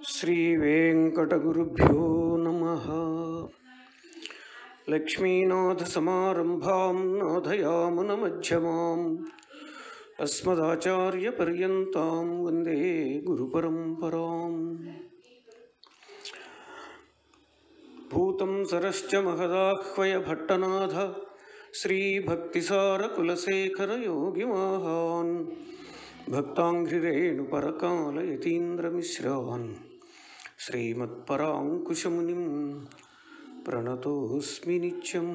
श्रीवेङ्कटगुरुभ्यो नमः लक्ष्मीनाथसमारम्भां नाथयामुनमध्यमाम् अस्मदाचार्यपर्यन्तां वन्दे गुरुपरम्पराम् भूतं सरश्च महदाह्वय भट्टनाथ श्रीभक्तिसारकुलशेखरयोगिमाहान् भक्ताङ्घ्रिरेणुपरकालयतीन्द्रमिश्रान् श्रीमत्पराङ्कुशमुनिं ప్రణతోస్మి నిత్యం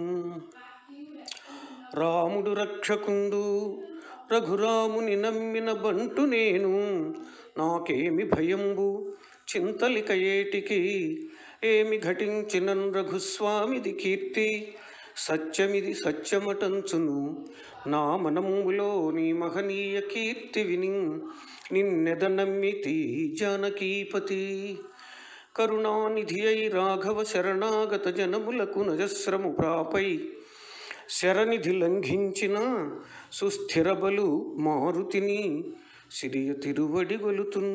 రాముడు రక్షకుండు రఘురాముని నమ్మిన బంటు నేను నాకేమి భయంబు చింతలిక ఏటికి ఏమి ఘటించినన్ రఘుస్వామిది కీర్తి సత్యమిది సత్యమటంచును నా మనములో నీ మహనీయ కీర్తి విని నిన్నెద నమ్మితి జానకీపతి కరుణానిధి అయి రాఘవ శరణాగత జనములకు నజస్రము ప్రాపై శరనిధి లంఘించిన సుస్థిరబలు మారుతిని సిరియ తిరువడి గొలుతున్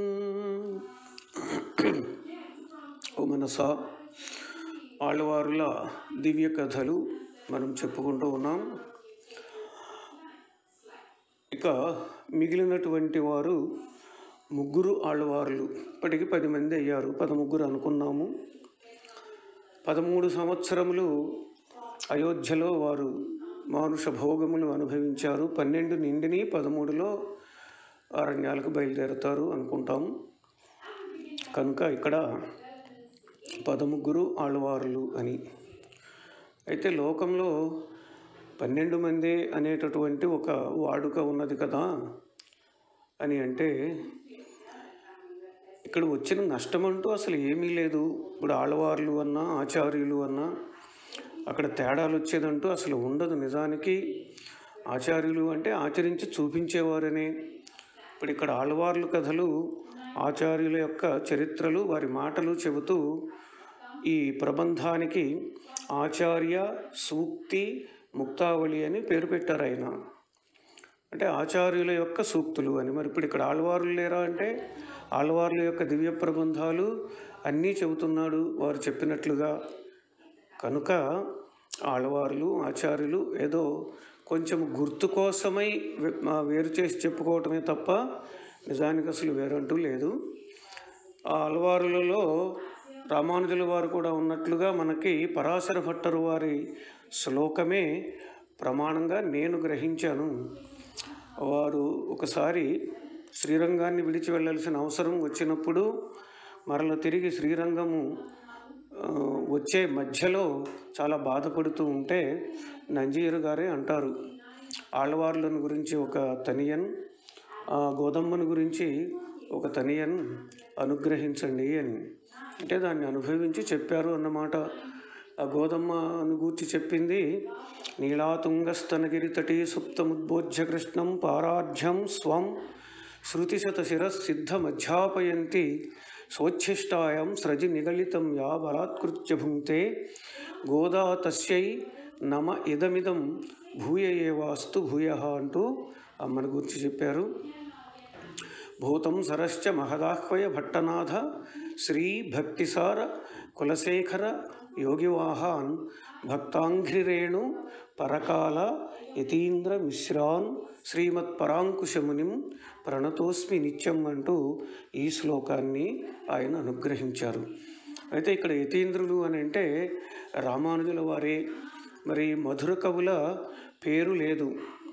ఓ మనసా ఆళ్ళవారుల దివ్య కథలు మనం చెప్పుకుంటూ ఉన్నాం ఇక మిగిలినటువంటి వారు ముగ్గురు ఆళ్ళవారులు ఇప్పటికి పది మంది అయ్యారు పదముగ్గురు అనుకున్నాము పదమూడు సంవత్సరములు అయోధ్యలో వారు మానుష భోగములు అనుభవించారు పన్నెండు నిండిని పదమూడులో అరణ్యాలకు బయలుదేరుతారు అనుకుంటాము కనుక ఇక్కడ పదముగ్గురు ఆళ్ళవారులు అని అయితే లోకంలో పన్నెండు మంది అనేటటువంటి ఒక వాడుక ఉన్నది కదా అని అంటే ఇక్కడ వచ్చిన నష్టం అంటూ అసలు ఏమీ లేదు ఇప్పుడు ఆళ్ళవార్లు అన్నా ఆచార్యులు అన్నా అక్కడ తేడాలు వచ్చేదంటూ అసలు ఉండదు నిజానికి ఆచార్యులు అంటే ఆచరించి చూపించేవారనే ఇప్పుడు ఇక్కడ ఆళ్ళవార్లు కథలు ఆచార్యుల యొక్క చరిత్రలు వారి మాటలు చెబుతూ ఈ ప్రబంధానికి ఆచార్య సూక్తి ముక్తావళి అని పేరు పెట్టారు ఆయన అంటే ఆచార్యుల యొక్క సూక్తులు అని మరి ఇప్పుడు ఇక్కడ ఆళ్వారులు లేరా అంటే ఆళ్వార్ల యొక్క దివ్య ప్రబంధాలు అన్నీ చెబుతున్నాడు వారు చెప్పినట్లుగా కనుక ఆళ్వారులు ఆచార్యులు ఏదో కొంచెం గుర్తు కోసమై వే- ఆ వేరు చేసి చెప్పుకోవటమే తప్ప నిజానికి అసలు వేరంటూ లేదు ఆ అలవారులలో రామానుజుల వారు కూడా ఉన్నట్లుగా మనకి పరాశర భట్టరు వారి శ్లోకమే ప్రమాణంగా నేను గ్రహించాను వారు ఒకసారి శ్రీరంగాన్ని విడిచి వెళ్ళాల్సిన అవసరం వచ్చినప్పుడు మరల తిరిగి శ్రీరంగము ఆ, వచ్చే మధ్యలో చాలా బాధపడుతూ ఉంటే నంజీరు గారే అంటారు ఆళ్ళవార్లను గురించి ఒక తనియన్ ఆ గోదమ్మను గురించి ఒక తనియన్ అనుగ్రహించండి అని అంటే దాన్ని అనుభవించి చెప్పారు అన్నమాట ఆ గోదమ్మను గూర్చి చెప్పింది నీళాతుంగస్తనగిరి తటీ సుప్తముద్బోధ్య కృష్ణం పారాఢ్యం స్వం శృతిశత శిరసిద్ధమధ్యాపయంతి సోచ్ఛిష్టాయం స్రజి నిగళితం యా బలాత్కృత్య భుంక్తే గోదా తస్యై నమ ఇదమిదం భూయ ఏవాస్తు భూయ అంటూ అమ్మని గురించి చెప్పారు భూతం సరశ్చ మహదాహ్వయ భట్టనాథ శ్రీ భక్తిసార కులశేఖర యోగివాహాన్ భక్తాంఘ్రిరేణు పరకాల యతీంద్ర మిశ్రాన్ శ్రీమత్పరాంకుశమునిం ప్రణతోస్మి నిత్యం అంటూ ఈ శ్లోకాన్ని ఆయన అనుగ్రహించారు అయితే ఇక్కడ యతీంద్రులు అని అంటే రామానుజుల వారే మరి మధుర కవుల పేరు లేదు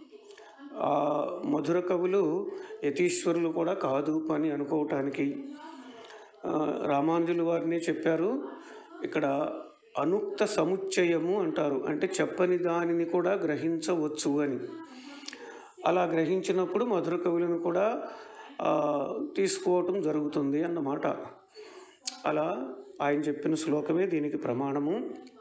ఆ మధుర కవులు యతీశ్వరులు కూడా కాదు అని అనుకోవటానికి ఆ, రామానుజులు వారిని చెప్పారు ఇక్కడ అనుక్త సముచ్చయము అంటారు అంటే చెప్పని దానిని కూడా గ్రహించవచ్చు అని అలా గ్రహించినప్పుడు మధుర కవులను కూడా ఆ, తీసుకోవటం జరుగుతుంది అన్నమాట అలా ఆయన చెప్పిన శ్లోకమే దీనికి ప్రమాణము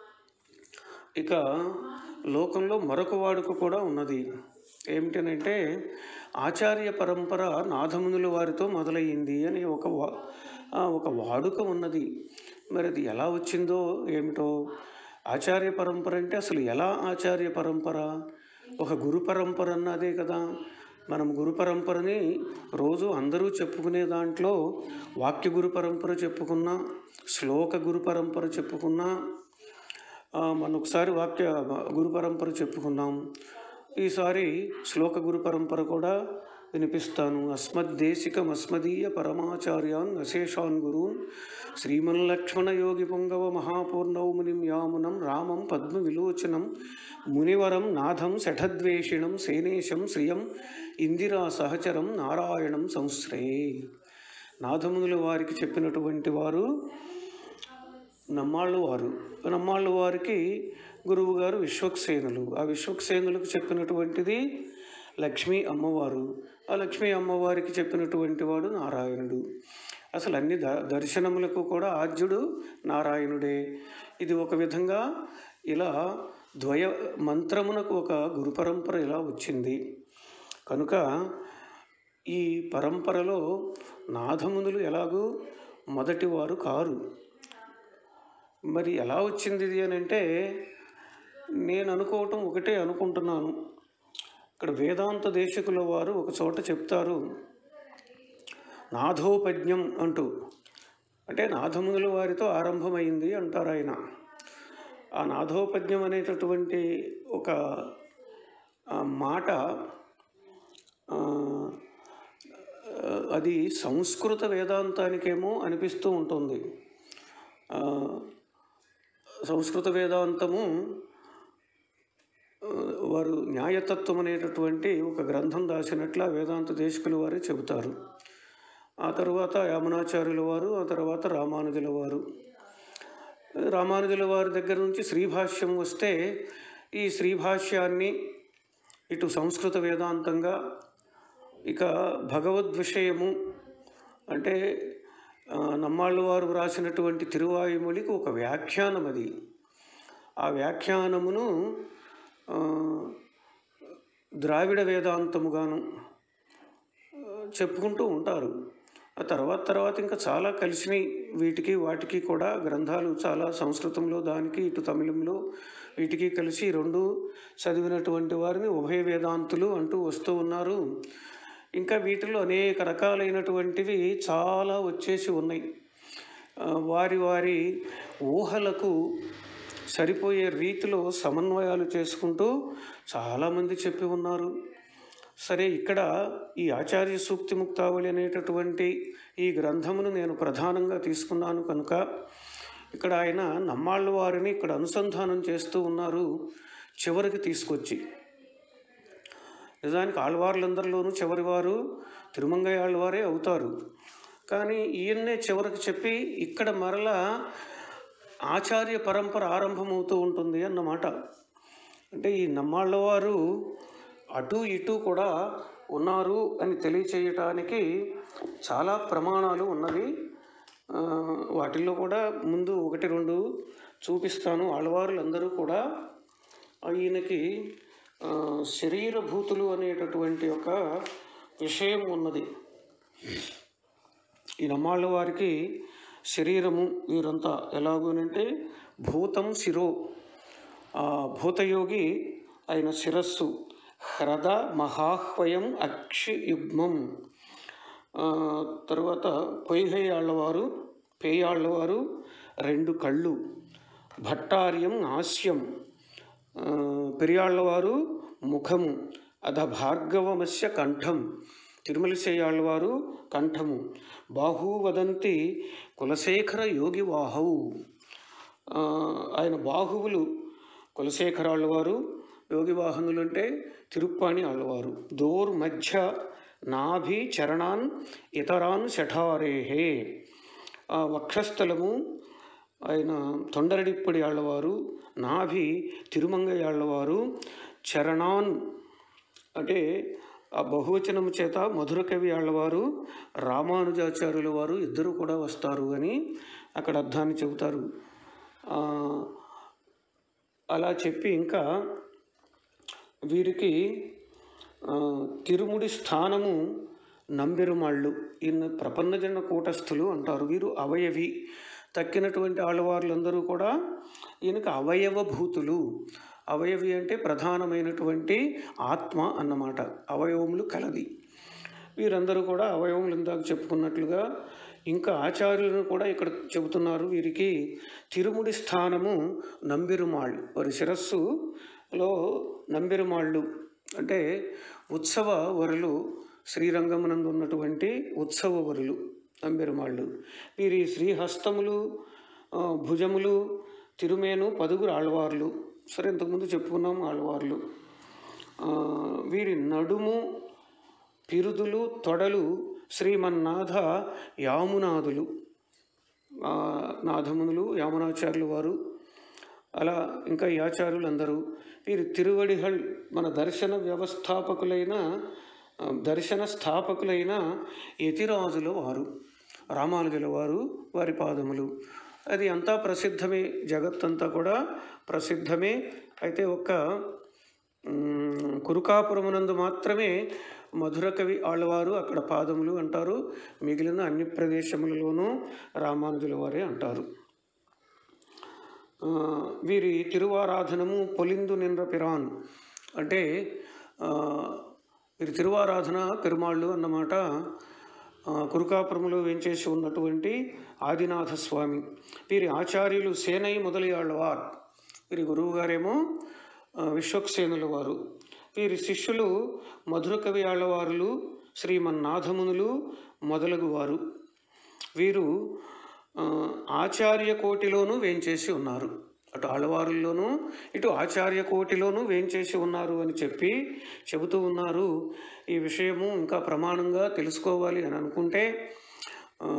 ఇక లోకంలో మరొక వాడుక కూడా ఉన్నది ఏమిటనంటే ఆచార్య పరంపర నాథమునుల వారితో మొదలయ్యింది అని ఒక వా- ఆ, ఒక వాడుక ఉన్నది మరి అది ఎలా వచ్చిందో ఏమిటో ఆచార్య పరంపర అంటే అసలు ఎలా ఆచార్య పరంపర ఒక గురు పరంపర అన్నదే కదా మనం గురు పరంపరని రోజు అందరూ చెప్పుకునే దాంట్లో వాక్య గురు పరంపర చెప్పుకున్నా శ్లోక గురు పరంపర చెప్పుకున్నా ఆ, మనం ఒకసారి వాక్య గురు పరంపర చెప్పుకున్నాం ఈసారి శ్లోక గురు పరంపర కూడా వినిపిస్తాను అస్మద్దేశికం అస్మదీయ పరమాచార్యాన్ అశేషాన్ గురూన్ శ్రీమన్లక్ష్మణ యోగి పొంగవ మహాపూర్ణౌమునిం యామునం రామం పద్మ విలోచనం మునివరం నాథం శఠద్వేషిణం సేనేశం శ్రియం ఇందిరా సహచరం నారాయణం సంశ్రయే నాథమునుల వారికి చెప్పినటువంటి వారు నమ్మాళ్ళు వారు నమ్మాళ్ళు వారికి గురువు గారు విశ్వక్సేనులు ఆ విశ్వక్సేనులకు చెప్పినటువంటిది లక్ష్మీ అమ్మవారు ఆ లక్ష్మీ అమ్మవారికి చెప్పినటువంటి వాడు నారాయణుడు అసలు అన్ని ద దర్శనములకు కూడా ఆద్యుడు నారాయణుడే ఇది ఒక విధంగా ఇలా ద్వయ మంత్రమునకు ఒక గురు పరంపర ఇలా వచ్చింది కనుక ఈ పరంపరలో నాథమునులు ఎలాగూ మొదటివారు కారు మరి ఎలా వచ్చింది ఇది అని అంటే నేను అనుకోవటం ఒకటే అనుకుంటున్నాను ఇక్కడ వేదాంత దేశకుల వారు ఒక చోట చెప్తారు నాథోపజ్ఞం అంటూ అంటే నాథమునుల వారితో ఆరంభమైంది అంటారు ఆయన ఆ నాథోపజ్ఞం అనేటటువంటి ఒక ఆ, మాట ఆ, అది సంస్కృత వేదాంతానికేమో అనిపిస్తూ ఉంటుంది ఆ, సంస్కృత వేదాంతము ఆ, వారు న్యాయతత్వం అనేటటువంటి ఒక గ్రంథం రాసినట్ల వేదాంత దేశకులు వారే చెబుతారు ఆ తర్వాత యామునాచార్యుల వారు ఆ తర్వాత రామానుజుల వారు రామానుజుల వారి దగ్గర నుంచి శ్రీభాష్యం వస్తే ఈ శ్రీభాష్యాన్ని ఇటు సంస్కృత వేదాంతంగా ఇక భగవద్ విషయము అంటే ఆ, నమ్మాళ్ళు వారు వ్రాసినటువంటి తిరువాయుమొழிకి ఒక వ్యాఖ్యానం అది ఆ వ్యాఖ్యానమును ఆ, ద్రావిడ వేదాంతముగాను ఆ, చెప్పుకుంటూ ఉంటారు ఆ తర్వాత తర్వాత ఇంకా చాలా కలిసినాయి వీటికి వాటికి కూడా గ్రంథాలు చాలా సంస్కృతంలో దానికి ఇటు తమిళంలో వీటికి కలిసి ఈ రెండు చదివినటువంటి వారిని ఉభయ వేదాంతులు అంటూ వస్తూ ఉన్నారు ఇంకా వీటిలో అనేక రకాలైనటువంటివి చాలా వచ్చేసి ఉన్నాయి ఆ, వారి వారి ఊహలకు సరిపోయే రీతిలో సమన్వయాలు చేసుకుంటూ చాలామంది చెప్పి ఉన్నారు సరే ఇక్కడ ఈ ఆచార్య సూక్తి ముక్తావళి అనేటటువంటి ఈ గ్రంథమును నేను ప్రధానంగా తీసుకున్నాను కనుక ఇక్కడ ఆయన నమ్మాళ్ళ వారిని ఇక్కడ అనుసంధానం చేస్తూ ఉన్నారు చివరికి తీసుకొచ్చి నిజానికి ఆళ్వార్లందరిలోనూ చివరివారు తిరుమంగయ్య ఆళ్వారే అవుతారు కానీ ఈయన్నే చివరికి చెప్పి ఇక్కడ మరలా ఆచార్య పరంపర ఆరంభమవుతూ ఉంటుంది అన్నమాట అంటే ఈ నమ్మాళ్ళవారు అటు ఇటు కూడా ఉన్నారు అని తెలియచేయటానికి చాలా ప్రమాణాలు ఉన్నవి ఆ, వాటిల్లో కూడా ముందు ఒకటి రెండు చూపిస్తాను ఆళ్వారులందరూ కూడా ఈయనకి ఆ, శరీరభూతులు అనేటటువంటి ఒక విషయం ఉన్నది ఈ నమ్మాళ్ళ వారికి శరీరము వీరంతా ఎలాగోనంటే భూతం శిరో ఆ భూతయోగి ఆయన శిరస్సు హ్రద మహాహ్వయం అక్షి యుగ్మం ఆ, తర్వాత పొయ్యళ్ళవారు పేయాళ్ళవారు రెండు కళ్ళు భట్టార్యం హాస్యం ఆ, పెరియాళ్ళవారు ముఖము అధ భార్గవమస్య కంఠం తిరుమలసేయాళ్ళవారు కంఠము బాహు వదంతి కులశేఖర యోగి వాహౌ ఆ, ఆయన బాహువులు కులశేఖరాళ్ళ వారు యోగి వాహనులు అంటే తిరుప్పాణి ఆళ్ళవారు దోర్ మధ్య నాభి చరణాన్ ఇతరాన్ శఠారేహే ఆ వక్షస్థలము ఆయన తొండరడిప్పడి ఆళ్ళవారు నాభి తిరుమంగయ్య ఆళ్ళవారు చరణాన్ అంటే ఆ బహువచనము చేత మధుర కవి ఆళ్ళవారు రామానుజాచార్యుల వారు ఇద్దరు కూడా వస్తారు అని అక్కడ అర్థాన్ని చెబుతారు ఆ, అలా చెప్పి ఇంకా వీరికి ఆ, తిరుముడి స్థానము నంబెరుమాళ్ళు ఈయన ప్రపన్నజన కూటస్థులు అంటారు వీరు అవయవి తక్కినటువంటి ఆళ్ళవార్లందరూ కూడా ఈయనకు అవయవ భూతులు అవయవి అంటే ప్రధానమైనటువంటి ఆత్మ అన్నమాట అవయవములు కలది వీరందరూ కూడా అవయవములు ఇందాక చెప్పుకున్నట్లుగా ఇంకా ఆచార్యులను కూడా ఇక్కడ చెబుతున్నారు వీరికి తిరుముడి స్థానము నంబిరుమాళ్ళు వారి శిరస్సులో నంబిరుమాళ్ళు అంటే ఉత్సవ వరులు శ్రీరంగమునందు ఉన్నటువంటి ఉత్సవ వరులు నంబెరుమాళ్ళు వీరి శ్రీహస్తములు ఆ, భుజములు తిరుమేను పదుగురు ఆళ్వార్లు సరే ఇంతకుముందు చెప్పుకున్నాం ఆళ్వార్లు ఆ, వీరి నడుము పిరుదులు తొడలు శ్రీమన్నాథ యామునాథులు ఆ, నాథమునులు యామునాచార్యులు వారు అలా ఇంకా ఈ ఆచార్యులు అందరూ వీరి తిరువడిహళ్ మన దర్శన వ్యవస్థాపకులైన ఆ, దర్శన స్థాపకులైన యతిరాజుల వారు రామానుజుల వారు వారి పాదములు అది అంతా ప్రసిద్ధమే జగత్తంతా కూడా ప్రసిద్ధమే అయితే ఒక్క మ్, కురుకాపురమునందు మాత్రమే మధుర కవి ఆళ్ళవారు అక్కడ పాదములు అంటారు మిగిలిన అన్ని ప్రదేశములలోనూ రామానుజుల వారే అంటారు ఆ, వీరి తిరువారాధనము పొలిందు నిండ్ర పిరాన్ అంటే ఆ, వీరి తిరువారాధన పెరుమాళ్ళు అన్నమాట ఆ, కురుకాపురములో వేంచేసి ఉన్నటువంటి ఆదినాథ స్వామి వీరి ఆచార్యులు సేనై మొదలయాళ్ళవార్ వీరి గురువుగారేమో ఆ, విశ్వక్సేనుల వారు వీరి శిష్యులు మధుర కవి ఆళ్ళవారులు శ్రీమన్నాథమునులు మొదలగు వారు వీరు ఆ, ఆచార్య కోటిలోనూ వేంచేసి ఉన్నారు అటు ఆళ్ళవారుల్లోనూ ఇటు ఆచార్య కోటిలోనూ వేంచేసి ఉన్నారు అని చెప్పి చెబుతూ ఉన్నారు ఈ విషయము ఇంకా ప్రమాణంగా తెలుసుకోవాలి అని అనుకుంటే ఆ,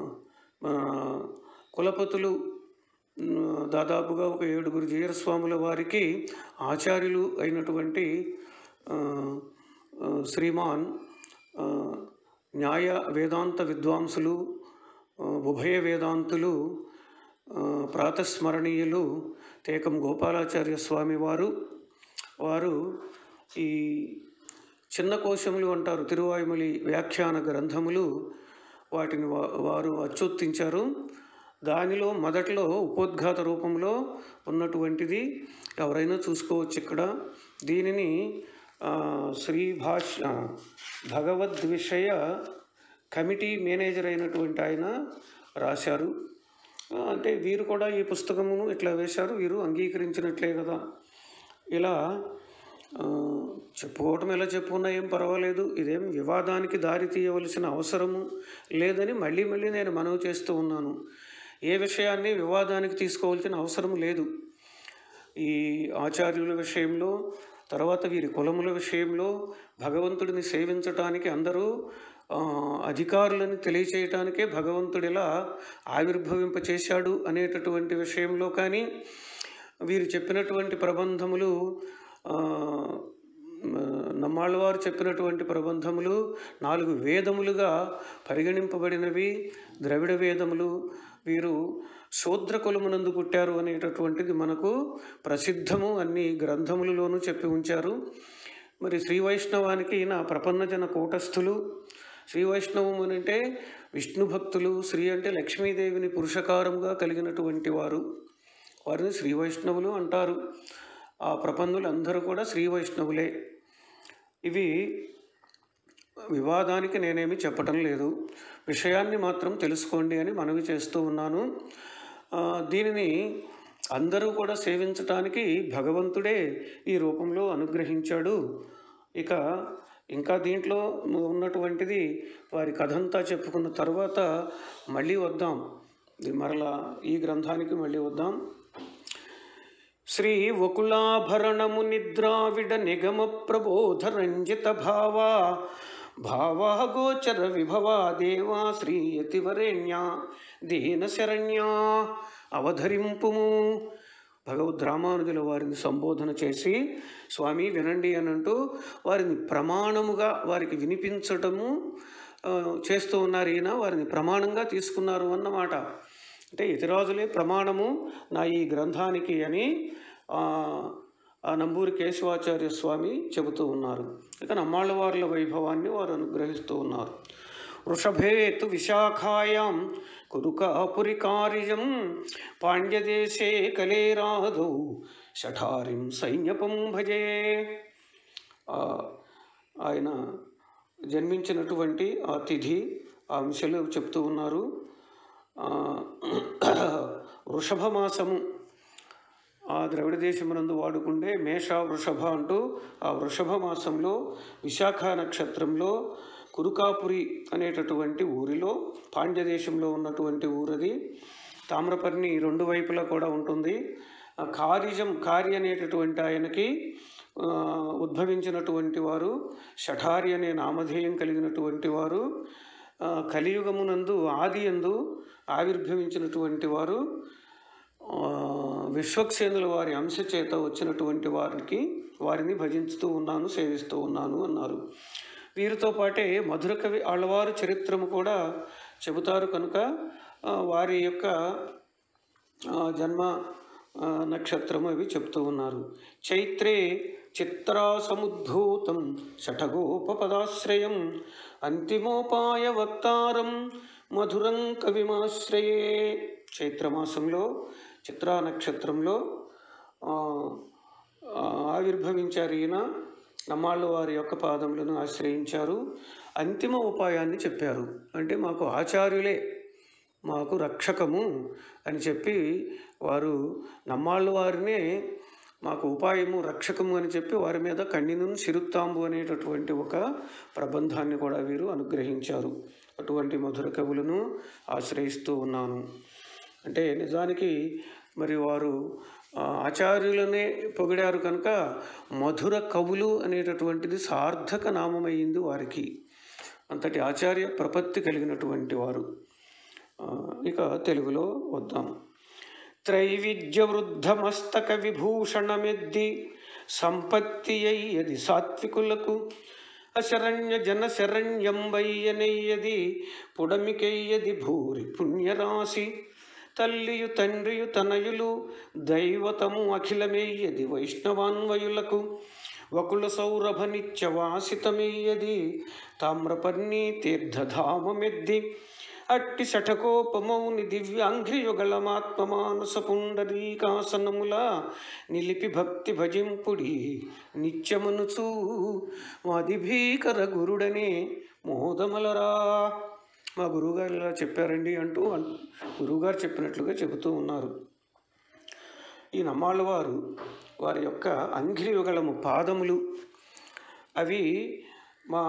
మన కులపతులు ఉమ్, దాదాపుగా ఒక ఏడుగురు జీరస్వాముల వారికి ఆచార్యులు అయినటువంటి ఆ, ఆ, శ్రీమాన్ ఆ, న్యాయ వేదాంత విద్వాంసులు ఆ, ఉభయ వేదాంతులు ఆ, ప్రాతస్మరణీయులు తేకం గోపాలాచార్య స్వామి వారు వారు ఈ చిన్న కోశములు అంటారు తిరువాయుమలి వ్యాఖ్యాన గ్రంథములు వాటిని వా- వారు అచ్చుత్తించారు దానిలో మొదట్లో ఉపోద్ఘాత రూపంలో ఉన్నటువంటిది ఎవరైనా చూసుకోవచ్చు ఇక్కడ దీనిని ఆ, శ్రీ భాష భగవద్విషయ కమిటీ మేనేజర్ అయినటువంటి ఆయన రాశారు ఆ, అంటే వీరు కూడా ఈ పుస్తకమును ఇట్లా వేశారు వీరు అంగీకరించినట్లే కదా ఇలా ఆ, చెప్పుకోవటం ఎలా చెప్పుకున్నా ఏం పర్వాలేదు ఇదేం వివాదానికి దారి తీయవలసిన అవసరము లేదని మళ్ళీ మళ్ళీ నేను మనవి చేస్తూ ఉన్నాను ఏ విషయాన్ని వివాదానికి తీసుకోవాల్సిన అవసరం లేదు ఈ ఆచార్యుల విషయంలో తర్వాత వీరి కులముల విషయంలో భగవంతుడిని సేవించటానికి అందరూ ఆ, అధికారులని తెలియచేయటానికే భగవంతుడు ఇలా ఆవిర్భవింప చేశాడు అనేటటువంటి విషయంలో కానీ వీరు చెప్పినటువంటి ప్రబంధములు ఆ, మ- నమ్మాళ్ళవారు చెప్పినటువంటి ప్రబంధములు నాలుగు వేదములుగా పరిగణింపబడినవి ద్రవిడ వేదములు వీరు శూద్ర కులమునందు పుట్టారు అనేటటువంటిది మనకు ప్రసిద్ధము అన్ని గ్రంథములలోనూ చెప్పి ఉంచారు మరి శ్రీ వైష్ణవానికి ఈయన ప్రపన్నజన కూటస్థులు శ్రీ వైష్ణవం అని అంటే విష్ణు భక్తులు శ్రీ అంటే లక్ష్మీదేవిని పురుషకారంగా కలిగినటువంటి వారు వారిని శ్రీ వైష్ణవులు అంటారు ఆ ప్రపన్నులు అందరూ కూడా శ్రీ వైష్ణవులే ఇవి వివాదానికి నేనేమి చెప్పటం లేదు విషయాన్ని మాత్రం తెలుసుకోండి అని మనవి చేస్తూ ఉన్నాను ఆ, దీనిని అందరూ కూడా సేవించటానికి భగవంతుడే ఈ రూపంలో అనుగ్రహించాడు ఇక ఇంకా దీంట్లో ఉన్నటువంటిది వారి కథంతా చెప్పుకున్న తర్వాత మళ్ళీ వద్దాం ఇది మరలా ఈ గ్రంథానికి మళ్ళీ వద్దాం శ్రీ వకులాభరణము నిద్రావిడ నిగమ ప్రబోధ రంజిత భావా భావా గోచర విభవా దేవా శ్రీయతివరేణ్యా దీన శరణ్యా అవధరింపుము భగవద్ రామానుజుల వారిని సంబోధన చేసి స్వామి వినండి అని అంటూ వారిని ప్రమాణముగా వారికి వినిపించటము ఆ, చేస్తూ ఉన్నారు ఈయన వారిని ప్రమాణంగా తీసుకున్నారు అన్నమాట అంటే ఇతిరాజులే ప్రమాణము నా ఈ గ్రంథానికి అని ఆ, ఆ నంబూరి కేశవాచార్య స్వామి చెబుతూ ఉన్నారు ఇక నమ్మాళ్ళవార్ల వైభవాన్ని వారు అనుగ్రహిస్తూ ఉన్నారు వృషభేతు విశాఖాయాం కురుకాపురి కార్యం పాండ్యదేశే కలేరాధౌ షఠారిం సైన్యపం భజే ఆ, ఆయన జన్మించినటువంటి ఆ తిథి ఆ అంశాలు చెప్తూ ఉన్నారు ఆ, వృషభ మాసము ఆ ద్రవిడ దేశమునందు వాడుకుండే మేష వృషభ అంటూ ఆ వృషభ మాసంలో విశాఖ నక్షత్రంలో కురుకాపురి అనేటటువంటి ఊరిలో పాండ్య దేశంలో ఉన్నటువంటి ఊరది తామ్రపర్ణి రెండు వైపులా కూడా ఉంటుంది ఆ కారిజం కారి అనేటటువంటి ఆయనకి ఆ, ఉద్భవించినటువంటి వారు షఠారి అనే నామధేయం కలిగినటువంటి వారు ఆ, కలియుగమునందు ఆది ఎందు ఆవిర్భవించినటువంటి వారు ఆ, విశ్వక్సేనుల వారి అంశ చేత వచ్చినటువంటి వారికి వారిని భజించుతూ ఉన్నాను సేవిస్తూ ఉన్నాను అన్నారు వీరితో పాటే మధుర కవి ఆళ్ళవారు చరిత్రము కూడా చెబుతారు కనుక ఆ, వారి యొక్క ఆ, జన్మ ఆ, నక్షత్రము అవి చెప్తూ ఉన్నారు చైత్రే చిత్రా సముద్భూతం షఠగోపపదాశ్రయం అంతిమోపాయ వక్తారం మధురం కవిమాశ్రయే చైత్రమాసంలో చిత్రా నక్షత్రంలో ఆ, ఆ, ఆవిర్భవించారు ఈయన నమ్మాళ్ళ వారి యొక్క పాదములను ఆశ్రయించారు అంతిమ ఉపాయాన్ని చెప్పారు అంటే మాకు ఆచార్యులే మాకు రక్షకము అని చెప్పి వారు నమ్మాళ్ళ వారినే మాకు ఉపాయము రక్షకము అని చెప్పి వారి మీద కన్నిను సిరుత్తాంబు అనేటటువంటి ఒక ప్రబంధాన్ని కూడా వీరు అనుగ్రహించారు అటువంటి మధుర కవులను ఆశ్రయిస్తూ ఉన్నాను అంటే నిజానికి మరి వారు ఆ, ఆచార్యులనే పొగిడారు కనుక మధుర కవులు అనేటటువంటిది సార్థక నామమైంది వారికి అంతటి ఆచార్య ప్రపత్తి కలిగినటువంటి వారు ఆ, ఇక తెలుగులో వద్దాం త్రైవిద్య వృద్ధమస్తక విభూషణమెద్ది సంపత్తి అయ్యది సాత్వికులకు అశరణ్య జన శరణ్యంబయ్యనయ్యది పుడమికెయ్యది భూరి పుణ్యరాశి తల్లియు తండ్రియు తనయులు దైవతము అఖిలమెయ్యది వైష్ణవాన్వయులకు వకుల సౌరభ నిత్యవాసితమెయ్యది తామ్రపర్ణి తీర్థధామమెద్ది అట్టి శఠకోపమౌని దివ్యాంఘ్రియుగళమాత్మమానస పుండరీకాసనముల నిలిపి భక్తి భజింపుడి నిత్యమనుచు మాది భీకర గురుడనే మోదమలరా మా గురువుగారు ఇలా చెప్పారండి అంటూ అన్- గురువుగారు చెప్పినట్లుగా చెబుతూ ఉన్నారు ఈ నమ్మాళ్ళ వారు వారి యొక్క అంఘ్రియుగళము పాదములు అవి మా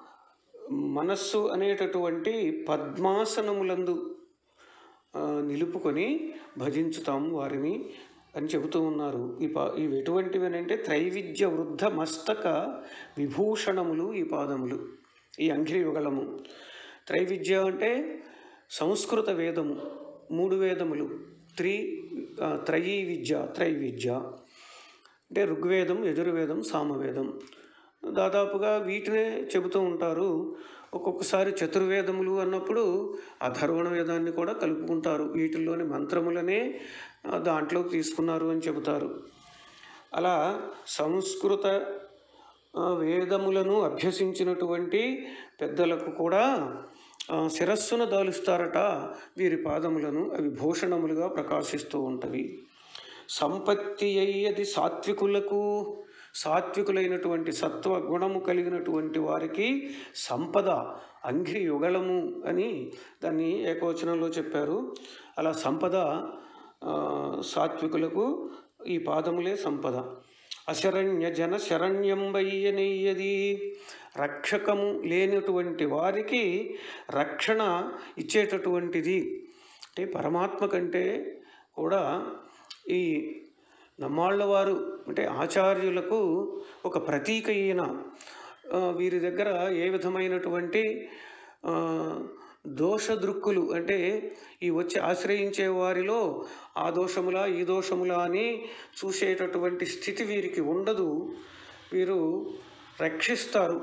మనస్సు అనేటటువంటి పద్మాసనములందు ఆ, నిలుపుకొని భజించుతాము వారిని అని చెబుతూ ఉన్నారు ఈ పా ఇవి ఎటువంటివి అని అంటే త్రైవిద్య వృద్ధ మస్తక విభూషణములు ఈ పాదములు ఈ అంఘ్రియుగళము త్రైవిద్య అంటే సంస్కృత వేదము మూడు వేదములు త్రి ఆ, త్రయీ విద్య త్రైవిద్య అంటే ఋగ్వేదం యజుర్వేదం సామవేదం దాదాపుగా వీటినే చెబుతూ ఉంటారు ఒక్కొక్కసారి చతుర్వేదములు అన్నప్పుడు అధర్వణ వేదాన్ని కూడా కలుపుకుంటారు వీటిల్లోని మంత్రములనే ఆ, దాంట్లోకి తీసుకున్నారు అని చెబుతారు అలా సంస్కృత ఆ, వేదములను అభ్యసించినటువంటి పెద్దలకు కూడా ఆ, శిరస్సును దాలుస్తారట వీరి పాదములను అవి భూషణములుగా ప్రకాశిస్తూ ఉంటవి సంపత్తి అయ్యది సాత్వికులకు సాత్వికులైనటువంటి సత్వ గుణము కలిగినటువంటి వారికి సంపద అంఘ్రి యుగళము అని దాన్ని ఏకవచనంలో చెప్పారు అలా సంపద ఆ, సాత్వికులకు ఈ పాదములే సంపద అశరణ్య జన శరణ్యంబయ్యనెయ్యది రక్షకము లేనటువంటి వారికి రక్షణ ఇచ్చేటటువంటిది అంటే పరమాత్మ కంటే కూడా ఈ నమ్మాళ్ళ వారు అంటే ఆచార్యులకు ఒక ప్రతీక ఈయన ఆ, వీరి దగ్గర ఏ విధమైనటువంటి ఆ, దోష దృక్కులు అంటే ఈ వచ్చి ఆశ్రయించే వారిలో ఆ దోషములా ఈ దోషములా అని చూసేటటువంటి స్థితి వీరికి ఉండదు వీరు రక్షిస్తారు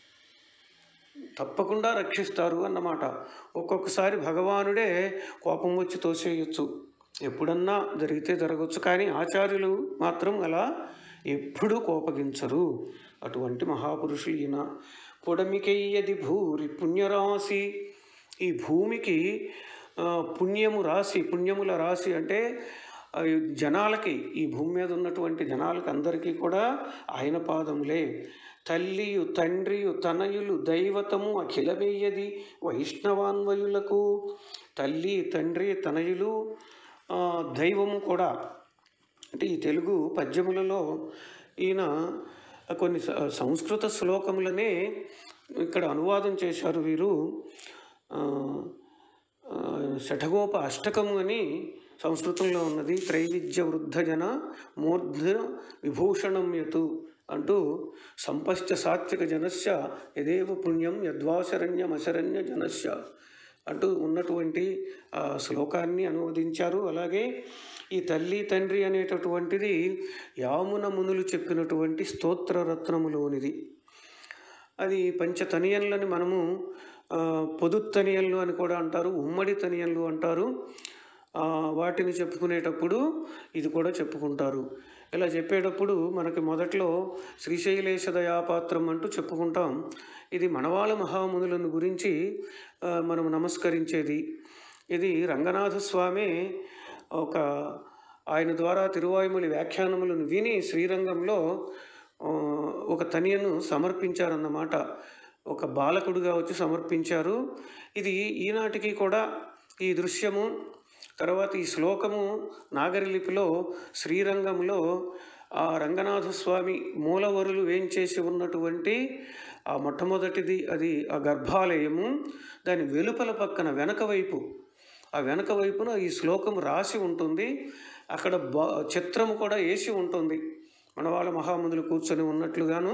తప్పకుండా రక్షిస్తారు అన్నమాట ఒక్కొక్కసారి భగవానుడే కోపం వచ్చి తోసేయచ్చు ఎప్పుడన్నా జరిగితే జరగచ్చు కానీ ఆచార్యులు మాత్రం అలా ఎప్పుడూ కోపగించరు అటువంటి మహాపురుషులు ఈయన పొడమికెయ్యది భూరి పుణ్యరాశి ఈ భూమికి ఆ, పుణ్యము రాశి పుణ్యముల రాశి అంటే ఆ జనాలకి ఈ భూమి మీద ఉన్నటువంటి జనాలకి అందరికీ కూడా ఆయన పాదములే తల్లియు తండ్రియు తనయులు దైవతము అఖిలమేయది వైష్ణవాన్వయులకు తల్లి తండ్రి తనయులు ఆ, దైవము కూడా అంటే ఈ తెలుగు పద్యములలో ఈయన కొన్ని స- సంస్కృత శ్లోకములనే ఇక్కడ అనువాదం చేశారు వీరు ఆ, ఆ, శఠగోప అష్టకము అని సంస్కృతంలో ఉన్నది త్రైవిద్య వృద్ధజన మూర్ధ విభూషణం యతు అంటూ సంపశ్చ సాత్విక జనస్య యదేవ పుణ్యం యద్వాశరణ్యం అశరణ్య జనస్య అంటూ ఉన్నటువంటి ఆ శ్లోకాన్ని అనువదించారు అలాగే ఈ తల్లి తండ్రి అనేటటువంటిది యామున మునులు చెప్పినటువంటి స్తోత్ర రత్నములోనిది అది పంచతనియన్లని మనము ఆ, పొదుత్తనియన్లు అని కూడా అంటారు ఉమ్మడి తనియన్లు అంటారు ఆ, వాటిని చెప్పుకునేటప్పుడు ఇది కూడా చెప్పుకుంటారు ఇలా చెప్పేటప్పుడు మనకి మొదట్లో శ్రీశైలేశ దయాపాత్రం అంటూ చెప్పుకుంటాం ఇది మనవాళ మహామునులను గురించి ఆ, మనం నమస్కరించేది ఇది రంగనాథ స్వామి ఒక ఆయన ద్వారా తిరువాయుమలి వ్యాఖ్యానములను విని శ్రీరంగంలో ఆ, ఒక తనియను సమర్పించారన్నమాట ఒక బాలకుడుగా వచ్చి సమర్పించారు ఇది ఈనాటికి కూడా ఈ దృశ్యము తర్వాత ఈ శ్లోకము నాగరి లిపిలో శ్రీరంగంలో ఆ రంగనాథ స్వామి మూలవరులు వేంచేసి ఉన్నటువంటి ఆ మొట్టమొదటిది అది ఆ గర్భాలయము దాని వెలుపల పక్కన వెనక వైపు ఆ వెనక వైపున ఈ శ్లోకం రాసి ఉంటుంది అక్కడ బా చిత్రము కూడా వేసి ఉంటుంది మన వాళ్ళ మహామునులు కూర్చొని ఉన్నట్లుగాను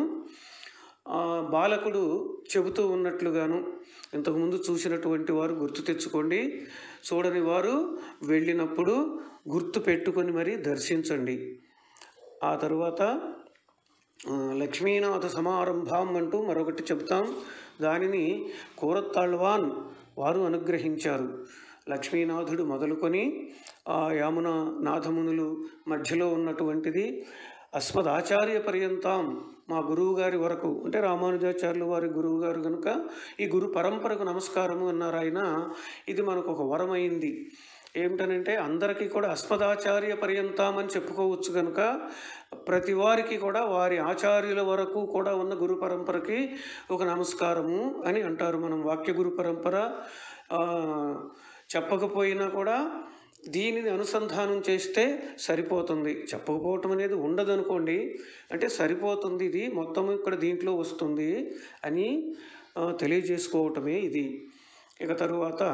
ఆ బాలకుడు చెబుతూ ఉన్నట్లుగాను ఇంతకుముందు చూసినటువంటి వారు గుర్తు తెచ్చుకోండి చూడని వారు వెళ్ళినప్పుడు గుర్తు పెట్టుకొని మరీ దర్శించండి ఆ తరువాత ఆ, లక్ష్మీనాథ సమారంభం అంటూ మరొకటి చెబుతాం దానిని కూరత్తాళ్వాన్ వారు అనుగ్రహించారు లక్ష్మీనాథుడు మొదలుకొని ఆ యామున నాథమునులు మధ్యలో ఉన్నటువంటిది అస్మదాచార్య పర్యంతం మా గురువు గారి వరకు అంటే రామానుజాచార్యులు వారి గురువు గారు కనుక ఈ గురు పరంపరకు నమస్కారము అన్నారు ఆయన ఇది మనకు ఒక వరమైంది ఏమిటనంటే అందరికీ కూడా అస్మదాచార్య పర్యంతం అని చెప్పుకోవచ్చు కనుక ప్రతి వారికి కూడా వారి ఆచార్యుల వరకు కూడా ఉన్న గురు పరంపరకి ఒక నమస్కారము అని అంటారు మనం వాక్య గురు పరంపర ఆ, చెప్పకపోయినా కూడా దీనిని అనుసంధానం చేస్తే సరిపోతుంది చెప్పకపోవటం అనేది ఉండదనుకోండి అంటే సరిపోతుంది ఇది మొత్తం ఇక్కడ దీంట్లో వస్తుంది అని ఆ, తెలియజేసుకోవటమే ఇది ఇక తరువాత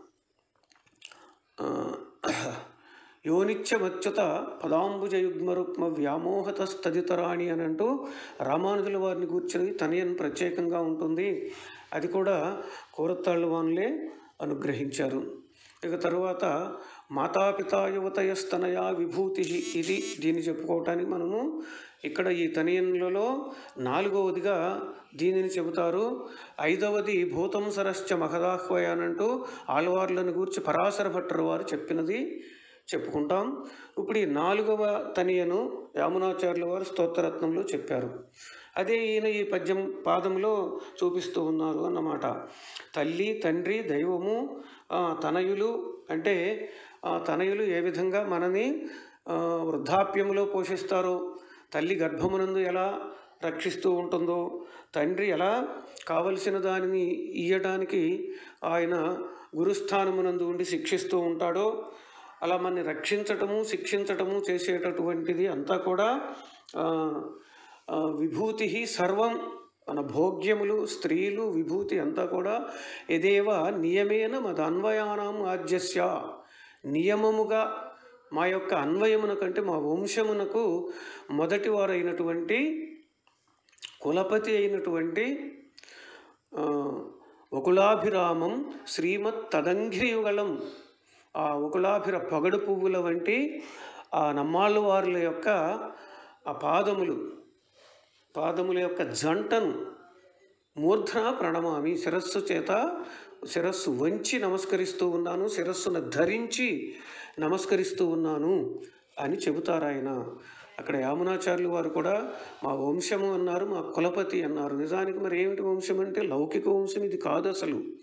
ఆ, యోనిత్యమచ్యుత పదాంబుజయుగ్మరుక్మ వ్యామోహతస్తదితరాణి అని అంటూ రామానుజుల వారిని కూర్చొని తనయన్ ప్రత్యేకంగా ఉంటుంది అది కూడా కూరత్తాళ్ళ వానులే అనుగ్రహించారు ఇక తరువాత మాతాపితా యువతయస్తనయా విభూతి ఇది దీన్ని చెప్పుకోవటానికి మనము ఇక్కడ ఈ తనియన్లలో నాలుగవదిగా దీనిని చెబుతారు ఐదవది భూతం సరశ్చ మహదాహ్వయానంటూ ఆళ్వార్లను గూర్చి పరాశర భట్టరు వారు చెప్పినది చెప్పుకుంటాం ఇప్పుడు ఈ నాలుగవ తనియను యామునాచార్యుల వారు స్తోత్రరత్నంలో చెప్పారు అదే ఈయన ఈ పద్యం పాదంలో చూపిస్తూ ఉన్నారు అన్నమాట తల్లి తండ్రి దైవము ఆ, తనయులు అంటే ఆ తనయులు ఏ విధంగా మనని ఆ, వృద్ధాప్యంలో పోషిస్తారో తల్లి గర్భమునందు ఎలా రక్షిస్తూ ఉంటుందో తండ్రి ఎలా కావలసిన దానిని ఇయ్యడానికి ఆయన గురుస్థానమునందు ఉండి శిక్షిస్తూ ఉంటాడో అలా మనని రక్షించటము శిక్షించటము చేసేటటువంటిది అంతా కూడా ఆ, ఆ, విభూతి సర్వం మన భోగ్యములు స్త్రీలు విభూతి అంతా కూడా ఎదేవ నియమేన మదన్వయానాం ఆజ్యస్య నియమముగా మా యొక్క అన్వయమునకంటే మా వంశమునకు మొదటి వారైనటువంటి కులపతి అయినటువంటి ఆ, వకులాభిరామం శ్రీమత్ తదంఘ్రియుగళం ఆ వకులాభిర పగడు పువ్వుల వంటి ఆ నమ్మాళ్ళ వారుల యొక్క ఆ పాదములు పాదముల యొక్క జంటను మూర్ధన ప్రణమామి శిరస్సు చేత శిరస్సు వంచి నమస్కరిస్తూ ఉన్నాను శిరస్సును ధరించి నమస్కరిస్తూ ఉన్నాను అని చెబుతారు ఆయన అక్కడ యామునాచార్యులు వారు కూడా మా వంశము అన్నారు మా కులపతి అన్నారు నిజానికి మరి ఏమిటి వంశం అంటే లౌకిక వంశం ఇది కాదు అసలు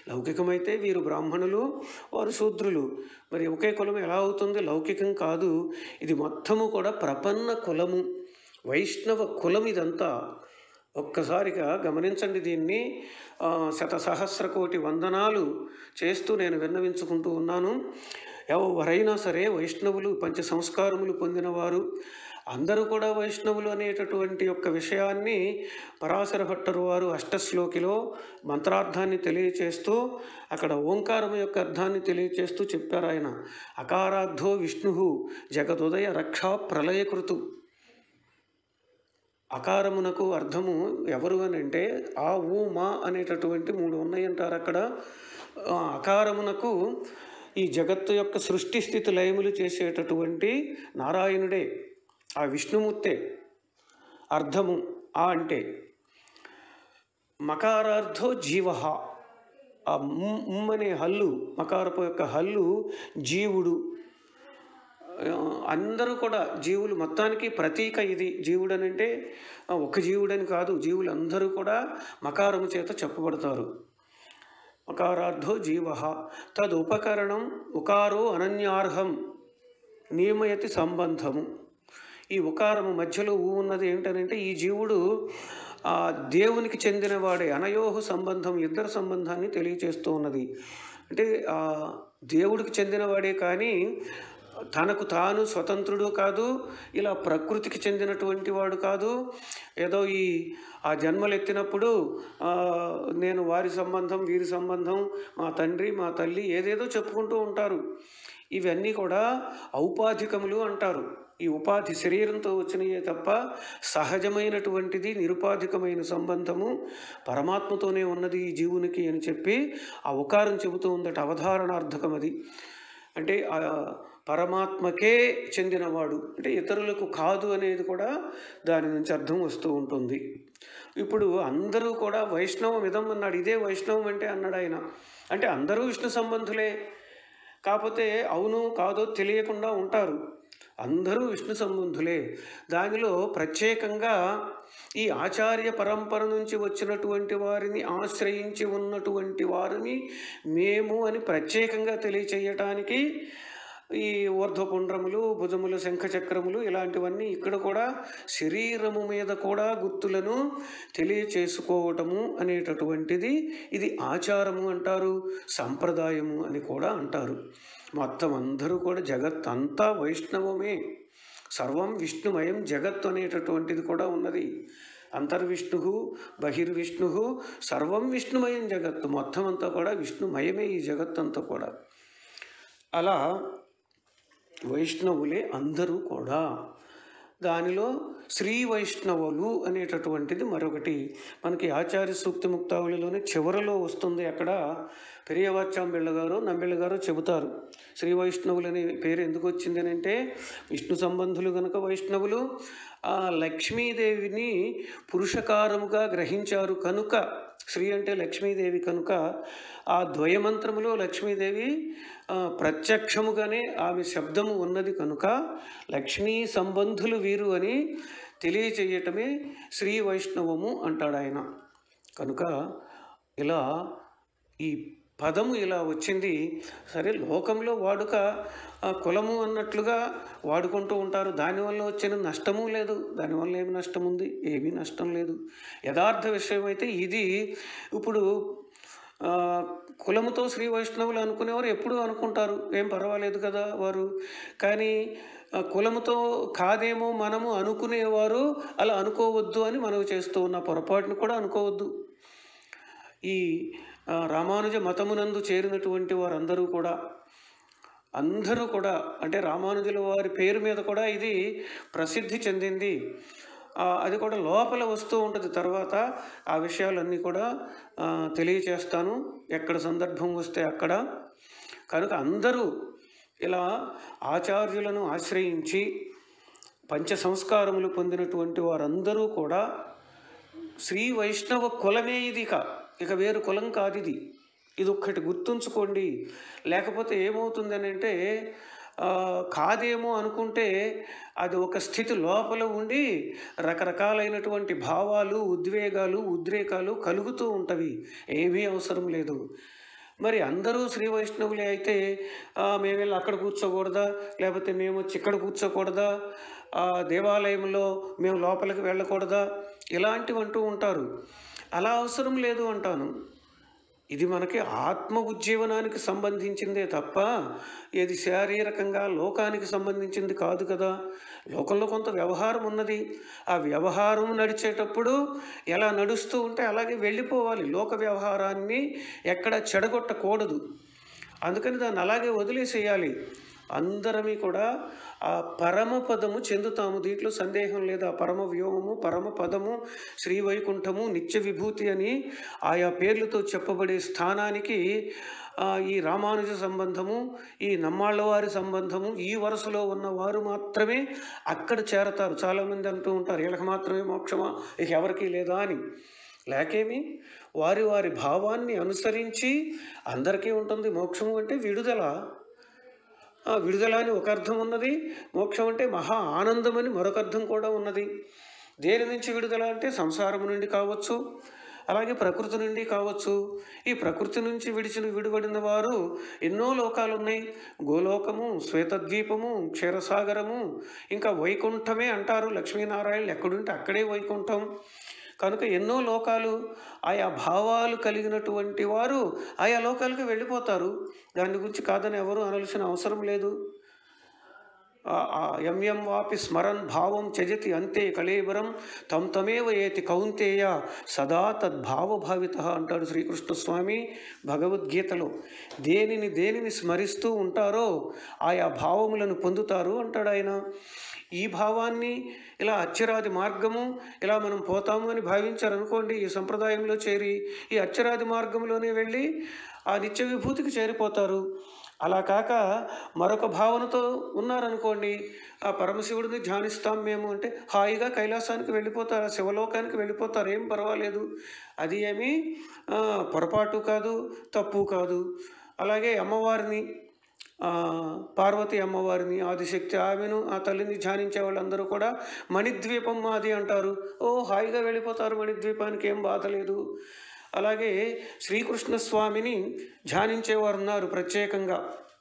లౌకికమైతే వీరు బ్రాహ్మణులు వారు శూద్రులు మరి ఒకే కులం ఎలా అవుతుంది లౌకికం కాదు ఇది మొత్తము కూడా ప్రపన్న కులము వైష్ణవ కులం ఇదంతా ఒక్కసారిగా గమనించండి దీన్ని ఆ, శత సహస్ర కోటి వందనాలు చేస్తూ నేను విన్నవించుకుంటూ ఉన్నాను ఎవరైనా సరే వైష్ణవులు పంచ సంస్కారములు పొందినవారు అందరూ కూడా వైష్ణవులు అనేటటువంటి యొక్క విషయాన్ని పరాశర భట్టరు వారు అష్టశ్లోకిలో మంత్రార్థాన్ని తెలియచేస్తూ అక్కడ ఓంకారం యొక్క అర్థాన్ని తెలియచేస్తూ చెప్పారు ఆయన అకారార్థో విష్ణు జగదుదయ రక్షా ప్రళయకృతు అకారమునకు అర్థము ఎవరు అని అంటే ఆ ఊ మా అనేటటువంటి మూడు ఉన్నాయంటారు అక్కడ ఆ అకారమునకు ఈ జగత్తు యొక్క సృష్టి స్థితి లయములు చేసేటటువంటి నారాయణుడే ఆ విష్ణుమూర్తే అర్థము ఆ అంటే మకారార్థో జీవ ఆ ఉమ్ ఉమ్ అనే హల్లు మకారపు యొక్క హల్లు జీవుడు ఆ, అందరూ కూడా జీవులు మొత్తానికి ప్రతీక ఇది జీవుడు అని అంటే ఆ, ఒక జీవుడని కాదు జీవులు అందరూ కూడా మకారము చేత చెప్పబడతారు మకారార్థో జీవ తదుపకరణం ఉకారో అనన్యార్హం నియమయతి సంబంధము ఈ ఉకారము మధ్యలో ఊ ఉన్నది ఏమిటనంటే ఈ జీవుడు ఆ దేవునికి చెందినవాడే అనయోహు సంబంధం ఇద్దరు సంబంధాన్ని తెలియచేస్తూ ఉన్నది అంటే ఆ దేవుడికి చెందినవాడే కానీ తనకు తాను స్వతంత్రుడు కాదు ఇలా ప్రకృతికి చెందినటువంటి వాడు కాదు ఏదో ఈ ఆ జన్మలు ఎత్తినప్పుడు ఆ, నేను వారి సంబంధం వీరి సంబంధం మా తండ్రి మా తల్లి ఏదేదో చెప్పుకుంటూ ఉంటారు ఇవన్నీ కూడా ఔపాధికములు అంటారు ఈ ఉపాధి శరీరంతో వచ్చినయే తప్ప సహజమైనటువంటిది నిరుపాధికమైన సంబంధము పరమాత్మతోనే ఉన్నది ఈ జీవునికి అని చెప్పి ఆ ఉకారం చెబుతూ ఉందట అవధారణార్థకం అది అంటే ఆ పరమాత్మకే చెందినవాడు అంటే ఇతరులకు కాదు అనేది కూడా దాని నుంచి అర్థం వస్తూ ఉంటుంది ఇప్పుడు అందరూ కూడా వైష్ణవం ఇదం అన్నాడు ఇదే వైష్ణవం అంటే అన్నాడు ఆయన అంటే అందరూ విష్ణు సంబంధులే కాకపోతే అవును కాదో తెలియకుండా ఉంటారు అందరూ విష్ణు సంబంధులే దానిలో ప్రత్యేకంగా ఈ ఆచార్య పరంపర నుంచి వచ్చినటువంటి వారిని ఆశ్రయించి ఉన్నటువంటి వారిని మేము అని ప్రత్యేకంగా తెలియచేయటానికి ఈ ఊర్ధ్వపుండ్రములు భుజములు శంఖచక్రములు ఇలాంటివన్నీ ఇక్కడ కూడా శరీరము మీద కూడా గుర్తులను తెలియచేసుకోవటము అనేటటువంటిది ఇది ఆచారము అంటారు సంప్రదాయము అని కూడా అంటారు మొత్తం అందరూ కూడా జగత్ అంతా వైష్ణవమే సర్వం విష్ణుమయం జగత్ అనేటటువంటిది కూడా ఉన్నది అంతర్విష్ణు బహిర్విష్ణు సర్వం విష్ణుమయం జగత్తు మొత్తం అంతా కూడా విష్ణుమయమే ఈ జగత్తంతా కూడా అలా వైష్ణవులే అందరూ కూడా దానిలో శ్రీ వైష్ణవులు అనేటటువంటిది మరొకటి మనకి ఆచార్య సూక్తి ముక్తావళిలోనే చివరలో వస్తుంది అక్కడ పెరియవాచాంబిళ్ళ గారు నంబిళ్ళ గారు చెబుతారు శ్రీ వైష్ణవులు అనే పేరు ఎందుకు వచ్చింది అని అంటే విష్ణు సంబంధులు కనుక వైష్ణవులు ఆ లక్ష్మీదేవిని పురుషకారముగా గ్రహించారు కనుక శ్రీ అంటే లక్ష్మీదేవి కనుక ఆ ద్వయమంత్రములో లక్ష్మీదేవి ఆ, ప్రత్యక్షముగానే ఆమె శబ్దము ఉన్నది కనుక లక్ష్మీ సంబంధులు వీరు అని తెలియచేయటమే శ్రీ వైష్ణవము అంటాడు ఆయన కనుక ఇలా ఈ పదము ఇలా వచ్చింది సరే లోకంలో వాడుక ఆ, కులము అన్నట్లుగా వాడుకుంటూ ఉంటారు దానివల్ల వచ్చిన నష్టము లేదు దానివల్ల ఏమి నష్టం ఉంది ఏమీ నష్టం లేదు యథార్థ విషయం అయితే ఇది ఇప్పుడు ఆ, కులముతో శ్రీ వైష్ణవులు అనుకునేవారు ఎప్పుడూ అనుకుంటారు ఏం పర్వాలేదు కదా వారు కానీ ఆ, కులముతో కాదేమో మనము అనుకునేవారు అలా అనుకోవద్దు అని మనకు చేస్తూ ఉన్న పొరపాటును కూడా అనుకోవద్దు ఈ ఆ, రామానుజ మతమునందు చేరినటువంటి వారందరూ కూడా అందరూ కూడా అంటే రామానుజుల వారి పేరు మీద కూడా ఇది ప్రసిద్ధి చెందింది ఆ, అది కూడా లోపల వస్తూ ఉంటుంది తర్వాత ఆ విషయాలన్నీ కూడా ఆ, తెలియచేస్తాను ఎక్కడ సందర్భం వస్తే అక్కడ కనుక అందరూ ఇలా ఆచార్యులను ఆశ్రయించి పంచ సంస్కారములు పొందినటువంటి వారందరూ కూడా శ్రీ వైష్ణవ కులమే ఇది ఇక ఇక వేరు కులం కాదు ఇది ఇది ఒక్కటి గుర్తుంచుకోండి లేకపోతే ఏమవుతుంది అని అంటే ఆ, కాదేమో అనుకుంటే అది ఒక స్థితి లోపల ఉండి రకరకాలైనటువంటి భావాలు ఉద్వేగాలు ఉద్రేకాలు కలుగుతూ ఉంటవి ఏమీ అవసరం లేదు మరి అందరూ శ్రీ వైష్ణవులే అయితే ఆ, మేము వెళ్ళి అక్కడ కూర్చోకూడదా లేకపోతే మేము వచ్చి ఇక్కడ కూర్చోకూడదా ఆ, దేవాలయంలో మేము లోపలికి వెళ్ళకూడదా ఇలాంటివి అంటూ ఉంటారు అలా అవసరం లేదు అంటాను ఇది మనకి ఆత్మ ఉజ్జీవనానికి సంబంధించిందే తప్ప ఇది శారీరకంగా లోకానికి సంబంధించింది కాదు కదా లోకంలో కొంత వ్యవహారం ఉన్నది ఆ వ్యవహారం నడిచేటప్పుడు ఎలా నడుస్తూ ఉంటే అలాగే వెళ్ళిపోవాలి లోక వ్యవహారాన్ని ఎక్కడ చెడగొట్టకూడదు అందుకని దాన్ని అలాగే వదిలేసేయాలి అందరమీ కూడా ఆ పరమ పదము చెందుతాము దీంట్లో సందేహం లేదు ఆ పరమ వ్యోమము పరమ పదము శ్రీ వైకుంఠము నిత్య విభూతి అని ఆయా పేర్లతో చెప్పబడే స్థానానికి ఆ, ఈ రామానుజ సంబంధము ఈ నమ్మాళ్ళవారి సంబంధము ఈ వరుసలో ఉన్న వారు మాత్రమే అక్కడ చేరతారు చాలామంది అంటూ ఉంటారు వీళ్ళకి మాత్రమే మోక్షమా ఇక ఎవరికీ లేదా అని లేకేమి వారి వారి భావాన్ని అనుసరించి అందరికీ ఉంటుంది మోక్షము అంటే విడుదల ఆ, విడుదల అని ఒక అర్థం ఉన్నది మోక్షం అంటే మహా ఆనందం అని మరొక అర్థం కూడా ఉన్నది దేని నుంచి విడుదల అంటే సంసారం నుండి కావచ్చు అలాగే ప్రకృతి నుండి కావచ్చు ఈ ప్రకృతి నుంచి విడిచిన విడిపడిన వారు ఎన్నో లోకాలు ఉన్నాయి గోలోకము శ్వేతద్వీపము క్షీరసాగరము ఇంకా వైకుంఠమే అంటారు లక్ష్మీనారాయణ ఎక్కడుంటే అక్కడే వైకుంఠం కనుక ఎన్నో లోకాలు ఆయా భావాలు కలిగినటువంటి వారు ఆయా లోకాలకు వెళ్ళిపోతారు దాని గురించి కాదని ఎవరు అనవలసిన అవసరం లేదు ఆ- ఆ యం యం వాపి స్మరన్ భావం త్యజతి అంతే కళేబరం తం తమేవ ఏతి కౌంతేయ సదా తద్భావభావిత అంటాడు శ్రీకృష్ణస్వామి భగవద్గీతలో దేనిని దేనిని స్మరిస్తూ ఉంటారో ఆయా భావములను పొందుతారు అంటాడు ఆయన ఈ భావాన్ని ఇలా అచ్చరాది మార్గము ఇలా మనం పోతాము అని భావించారనుకోండి ఈ సంప్రదాయంలో చేరి ఈ అచ్చరాది మార్గంలోనే వెళ్ళి ఆ నిత్య విభూతికి చేరిపోతారు అలా కాక మరొక భావనతో ఉన్నారనుకోండి ఆ పరమశివుడిని ధ్యానిస్తాం మేము అంటే హాయిగా కైలాసానికి వెళ్ళిపోతారు ఆ శివలోకానికి వెళ్ళిపోతారు ఏం పర్వాలేదు అది ఏమీ ఆ, పొరపాటు కాదు తప్పు కాదు అలాగే అమ్మవారిని ఆ, పార్వతి అమ్మవారిని ఆదిశక్తి ఆమెను ఆ తల్లిని ధ్యానించే వాళ్ళందరూ కూడా మణిద్వీపం మాది అంటారు ఓ హాయిగా వెళ్ళిపోతారు మణిద్వీపానికి ఏం బాధ లేదు అలాగే శ్రీకృష్ణ స్వామిని ధ్యానించేవారు ఉన్నారు ప్రత్యేకంగా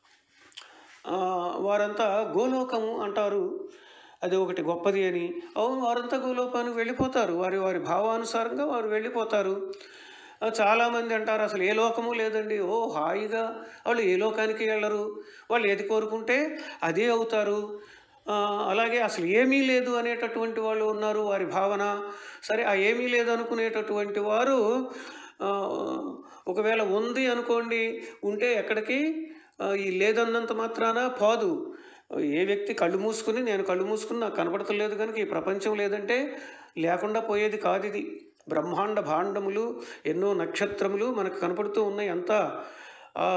ఆ, వారంతా గోలోకము అంటారు అది ఒకటి గొప్పది అని అవును వారంతా గోలోకానికి వెళ్ళిపోతారు వారి వారి భావానుసారంగా వారు వెళ్ళిపోతారు ఆ, చాలామంది అంటారు అసలు ఏ లోకము లేదండి ఓ హాయిగా వాళ్ళు ఏ లోకానికి వెళ్ళరు వాళ్ళు ఏది కోరుకుంటే అదే అవుతారు ఆ, అలాగే అసలు ఏమీ లేదు అనేటటువంటి వాళ్ళు ఉన్నారు వారి భావన సరే ఆ ఏమీ లేదు అనుకునేటటువంటి వారు ఆ, ఒకవేళ ఉంది అనుకోండి ఉంటే ఎక్కడికి ఆ, ఈ లేదన్నంత మాత్రాన పోదు ఏ వ్యక్తి కళ్ళు మూసుకుని నేను కళ్ళు మూసుకుని నాకు కనపడతలేదు కనుక ఈ ప్రపంచం లేదంటే లేకుండా పోయేది కాదు ఇది బ్రహ్మాండ భాండములు ఎన్నో నక్షత్రములు మనకు కనపడుతూ ఉన్నాయి అంతా ఆ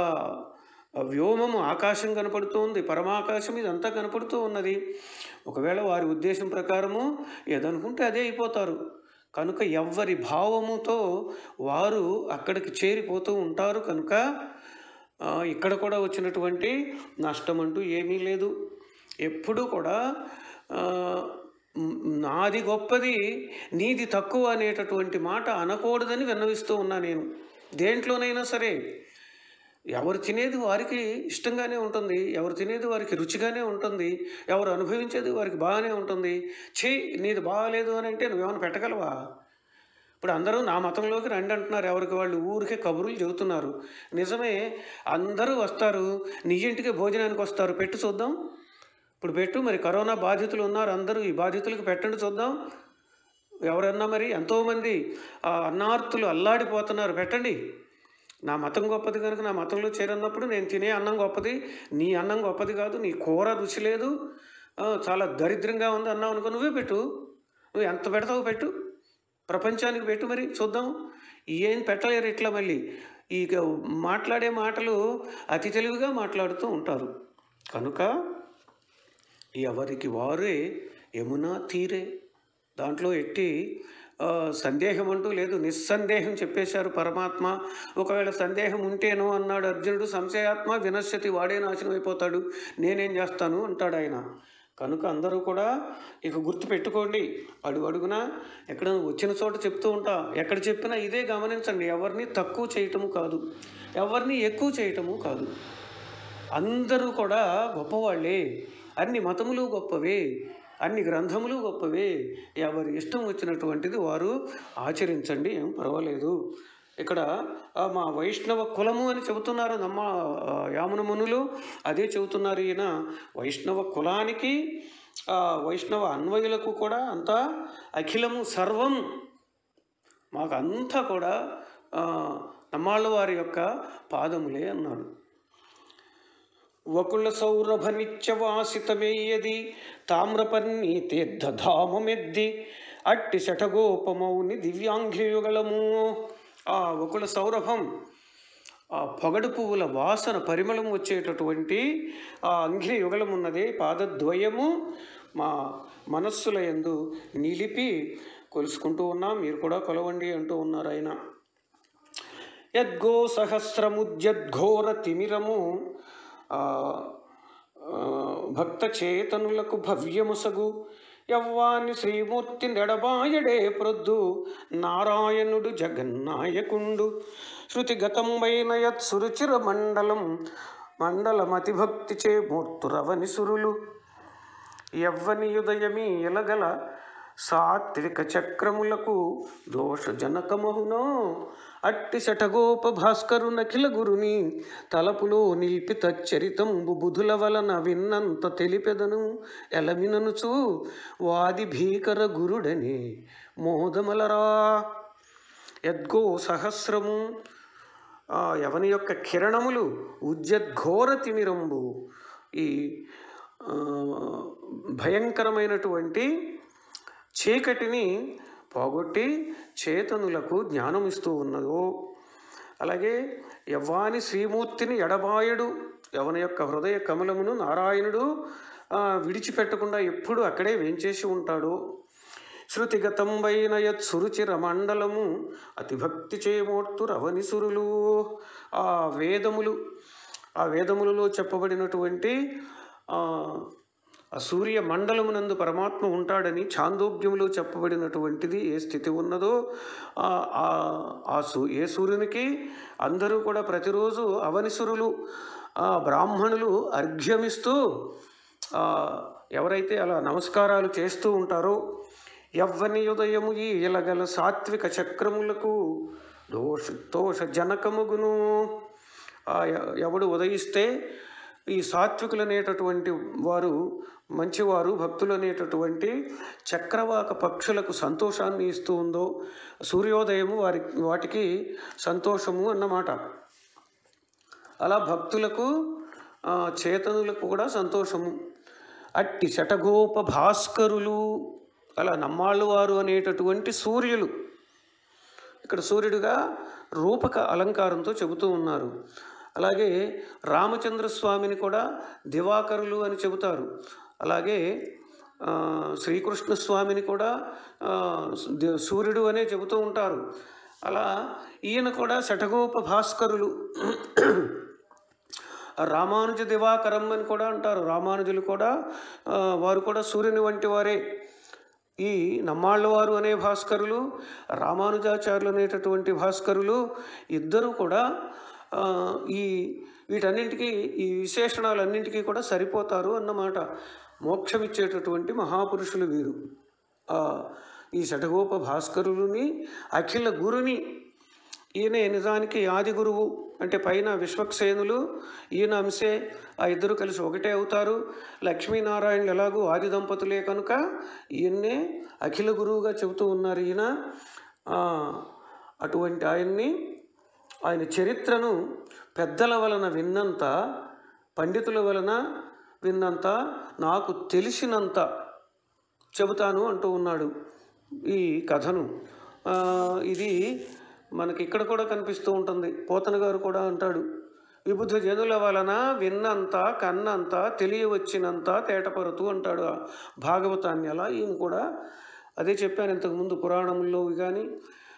వ్యోమము ఆకాశం కనపడుతూ ఉంది పరమాకాశం ఇదంతా కనపడుతూ ఉన్నది ఒకవేళ వారి ఉద్దేశం ప్రకారము ఏదనుకుంటే అదే అయిపోతారు కనుక ఎవ్వరి భావముతో వారు అక్కడికి చేరిపోతూ ఉంటారు కనుక ఆ, ఇక్కడ కూడా వచ్చినటువంటి నష్టం అంటూ ఏమీ లేదు ఎప్పుడూ కూడా ఆ, మ్, నాది గొప్పది నీది తక్కువ అనేటటువంటి మాట అనకూడదని విన్నవిస్తూ ఉన్నా నేను దేంట్లోనైనా సరే ఎవరు తినేది వారికి ఇష్టంగానే ఉంటుంది ఎవరు తినేది వారికి రుచిగానే ఉంటుంది ఎవరు అనుభవించేది వారికి బాగానే ఉంటుంది ఛీ నీది బాగాలేదు అని అంటే నువ్వేమైనా పెట్టగలవా ఇప్పుడు అందరూ నా మతంలోకి రండి అంటున్నారు ఎవరికి వాళ్ళు ఊరికే కబుర్లు చెబుతున్నారు నిజమే అందరూ వస్తారు నీ ఇంటికి భోజనానికి వస్తారు పెట్టు చూద్దాం ఇప్పుడు పెట్టు మరి కరోనా బాధితులు ఉన్నారు అందరూ ఈ బాధితులకు పెట్టండి చూద్దాం ఎవరన్నా మరి ఎంతోమంది ఆ అన్నార్తులు అల్లాడిపోతున్నారు పెట్టండి నా మతం గొప్పది కనుక నా మతంలో చేరన్నప్పుడు నేను తినే అన్నం గొప్పది నీ అన్నం గొప్పది కాదు నీ కూర రుచి లేదు ఆ, చాలా దరిద్రంగా ఉంది అన్నావు అనుకో నువ్వే పెట్టు నువ్వు ఎంత పెడతావు పెట్టు ప్రపంచానికి పెట్టు మరి చూద్దాం ఏం పెట్టలేరు ఇట్లా మళ్ళీ ఈ గ- మాట్లాడే మాటలు అతి తెలివిగా మాట్లాడుతూ ఉంటారు కనుక ఎవరికి వారే యమునా తీరే దాంట్లో ఎట్టి ఆ, సందేహం అంటూ లేదు నిస్సందేహం చెప్పేశారు పరమాత్మ ఒకవేళ సందేహం ఉంటేనో అన్నాడు అర్జునుడు సంశయాత్మ వినశ్యతి వాడే నాశనం అయిపోతాడు నేనేం చేస్తాను అంటాడు ఆయన కనుక అందరూ కూడా ఇక గుర్తు పెట్టుకోండి అడుగు అడుగున ఎక్కడ వచ్చిన చోట చెప్తూ ఉంటా ఎక్కడ చెప్పినా ఇదే గమనించండి ఎవరిని తక్కువ చేయటము కాదు ఎవరిని ఎక్కువ చేయటము కాదు అందరూ కూడా గొప్పవాళ్ళే అన్ని మతములు గొప్పవే అన్ని గ్రంథములు గొప్పవే ఎవరి ఇష్టం వచ్చినటువంటిది వారు ఆచరించండి ఏం పర్వాలేదు ఇక్కడ ఆ, మా వైష్ణవ కులము అని చెబుతున్నారు నమ్మ ఆ, యామున మునులు అదే చెబుతున్నారు ఈయన వైష్ణవ కులానికి ఆ, వైష్ణవ అన్వయులకు కూడా అంతా అఖిలము సర్వం మాకు అంతా కూడా ఆ, నమ్మాళ్ళ వారి యొక్క పాదములే అన్నాడు వకుల సౌరభ నిత్యవాసితమేయది తామ్రపర్ణి తీర్థధామమెద్ది అట్టి శఠగోపమౌని దివ్యాంఘ్రియుగళము ఆ వకుల సౌరభం ఆ పొగడు పువ్వుల వాసన పరిమళం వచ్చేటటువంటి ఆ అంఘ్రి యుగలం ఉన్నదే పాదద్వయము మా మనస్సుల యందు నిలిపి కొలుసుకుంటూ ఉన్నాం మీరు కూడా కొలవండి అంటూ ఉన్నారు ఆయన యద్గో సహస్రముద్యద్ఘోర తిమిరము ఆ, ఆ, భక్త చేతనులకు భవ్యముసగు యవ్వాని శ్రీమూర్తి నెడబాయడే ప్రొద్దు నారాయణుడు జగన్నాయకుండు శృతిగతంబైన యత్ సురుచిర మండలం మండలమతి భక్తి చే మూర్తురవని సురులు యవ్వని ఉదయమీ ఎలగల సాత్విక చక్రములకు దోషజనకమహునో అట్టి శటగోప భాస్కరు నఖిల గురుని తలపులో నిలిపి తచ్చరితంబు బుధుల వలన విన్నంత తెలిపెదను ఎలమిననుచు వాది భీకర గురుడని మోదమలరా యద్గో సహస్రము ఆ యవని యొక్క కిరణములు ఉజ్జద్ఘోర తిమిరంబు ఈ ఆ, భయంకరమైనటువంటి చీకటిని పోగొట్టి చేతనులకు జ్ఞానం ఇస్తూ ఉన్నదో అలాగే యవ్వాని శ్రీమూర్తిని ఎడబాయడు యవన యొక్క హృదయ కమలమును నారాయణుడు ఆ, విడిచిపెట్టకుండా ఎప్పుడు అక్కడే వేంచేసి ఉంటాడు శృతిగతంబైన యత్ సురుచిర మండలము అతిభక్తి చేయమోర్తు రవనిసురులు ఆ వేదములు ఆ వేదములలో చెప్పబడినటువంటి ఆ, ఆ సూర్య మండలమునందు పరమాత్మ ఉంటాడని ఛాందోగ్యములో చెప్పబడినటువంటిది ఏ స్థితి ఉన్నదో ఆ ఆ- ఆ సూ ఏ సూర్యునికి అందరూ కూడా ప్రతిరోజు అవనిసురులు ఆ బ్రాహ్మణులు అర్ఘ్యమిస్తూ ఆ, ఎవరైతే అలా నమస్కారాలు చేస్తూ ఉంటారో యవ్వని ఉదయము ఈ ఇలగల సాత్విక చక్రములకు దోష దోష జనకముగును ఆ ఎ- ఎవడు ఉదయిస్తే ఈ సాత్వికులు అనేటటువంటి వారు మంచివారు భక్తులు అనేటటువంటి చక్రవాక పక్షులకు సంతోషాన్ని ఇస్తూ ఉందో సూర్యోదయము వారి వాటికి సంతోషము అన్నమాట అలా భక్తులకు ఆ, చేతనులకు కూడా సంతోషము అట్టి శటగోప భాస్కరులు అలా నమ్మాళ్ళు వారు అనేటటువంటి సూర్యులు ఇక్కడ సూర్యుడిగా రూపక అలంకారంతో చెబుతూ ఉన్నారు అలాగే రామచంద్ర స్వామిని కూడా దివాకరులు అని చెబుతారు అలాగే ఆ, శ్రీకృష్ణ స్వామిని కూడా ఆ, ది- సూర్యుడు అనే చెబుతూ ఉంటారు అలా ఈయన కూడా శటగోప భాస్కరులు రామానుజ దివాకరం అని కూడా అంటారు రామానుజులు కూడా ఆ, వారు కూడా సూర్యుని వంటి వారే ఈ నమ్మాళ్ళవారు అనే భాస్కరులు రామానుజాచార్యులు అనేటటువంటి భాస్కరులు ఇద్దరు కూడా ఆ, ఈ వీటన్నింటికి ఈ విశేషణాలన్నింటికీ కూడా సరిపోతారు అన్నమాట మోక్షమిచ్చేటటువంటి మహాపురుషులు వీరు ఆ, ఈ శటగోప భాస్కరులని అఖిల గురుని ఈయనే నిజానికి ఆది గురువు అంటే పైన విశ్వక్సేనులు ఈయన అంశే ఆ ఇద్దరు కలిసి ఒకటే అవుతారు లక్ష్మీనారాయణులు ఎలాగూ ఆది దంపతులే కనుక ఈయన్నే అఖిల గురువుగా చెబుతూ ఉన్నారు ఈయన ఆ, అటువంటి ఆయన్ని ఆయన చరిత్రను పెద్దల వలన విన్నంత పండితుల వలన విన్నంత నాకు తెలిసినంత చెబుతాను అంటూ ఉన్నాడు ఈ కథను ఆ, ఇది మనకి ఇక్కడ కూడా కనిపిస్తూ ఉంటుంది పోతన గారు కూడా అంటాడు విబుధ జనుల వలన విన్నంత కన్నంత తెలియవచ్చినంత తేటపరుతూ అంటాడు ఆ భాగవతాన్ని అలా ఈయన కూడా అదే చెప్పాను ఇంతకుముందు పురాణముల్లో కానీ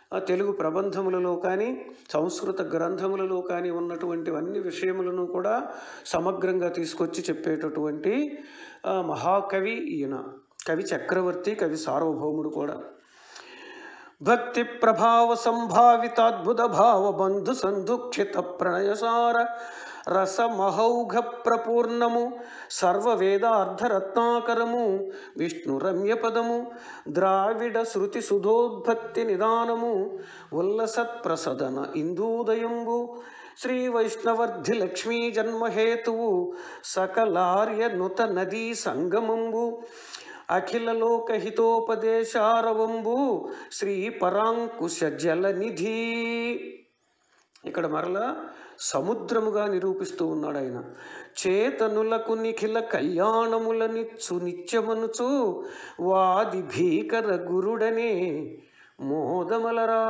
ఆ తెలుగు ప్రబంధములలో కానీ సంస్కృత గ్రంథములలో కానీ ఉన్నటువంటి అన్ని విషయములను కూడా సమగ్రంగా తీసుకొచ్చి చెప్పేటటువంటి ఆ, మహాకవి ఈయన కవి చక్రవర్తి కవి సార్వభౌముడు కూడా భక్తి ప్రభావ సంభావితాద్భుత భావ బంధు సందుక్షిత ప్రణయసార రసమహౌఘ ప్రపూర్ణము సర్వ వేదార్థరత్నాకరము విష్ణు రమ్యపదము ద్రావిడ శృతి సుధోద్భక్తి నిదానము ఉల్లసత్ ప్రసదన ఇందూదయంబు శ్రీ వైష్ణవర్ధి లక్ష్మీ జన్మహేతువు సకలార్య నుత నదీ సంగమంబు అఖిల లోకహితోపదేశారవంబు శ్రీ పరాంకుశ జలనిధి ఇక్కడ మరలా సముద్రముగా నిరూపిస్తూ ఉన్నాడు ఆయన చేతనులకు నిఖిల కళ్యాణములనిచ్చు నిత్యమనుచు వాది భీకర గురుడనే మోదమలరా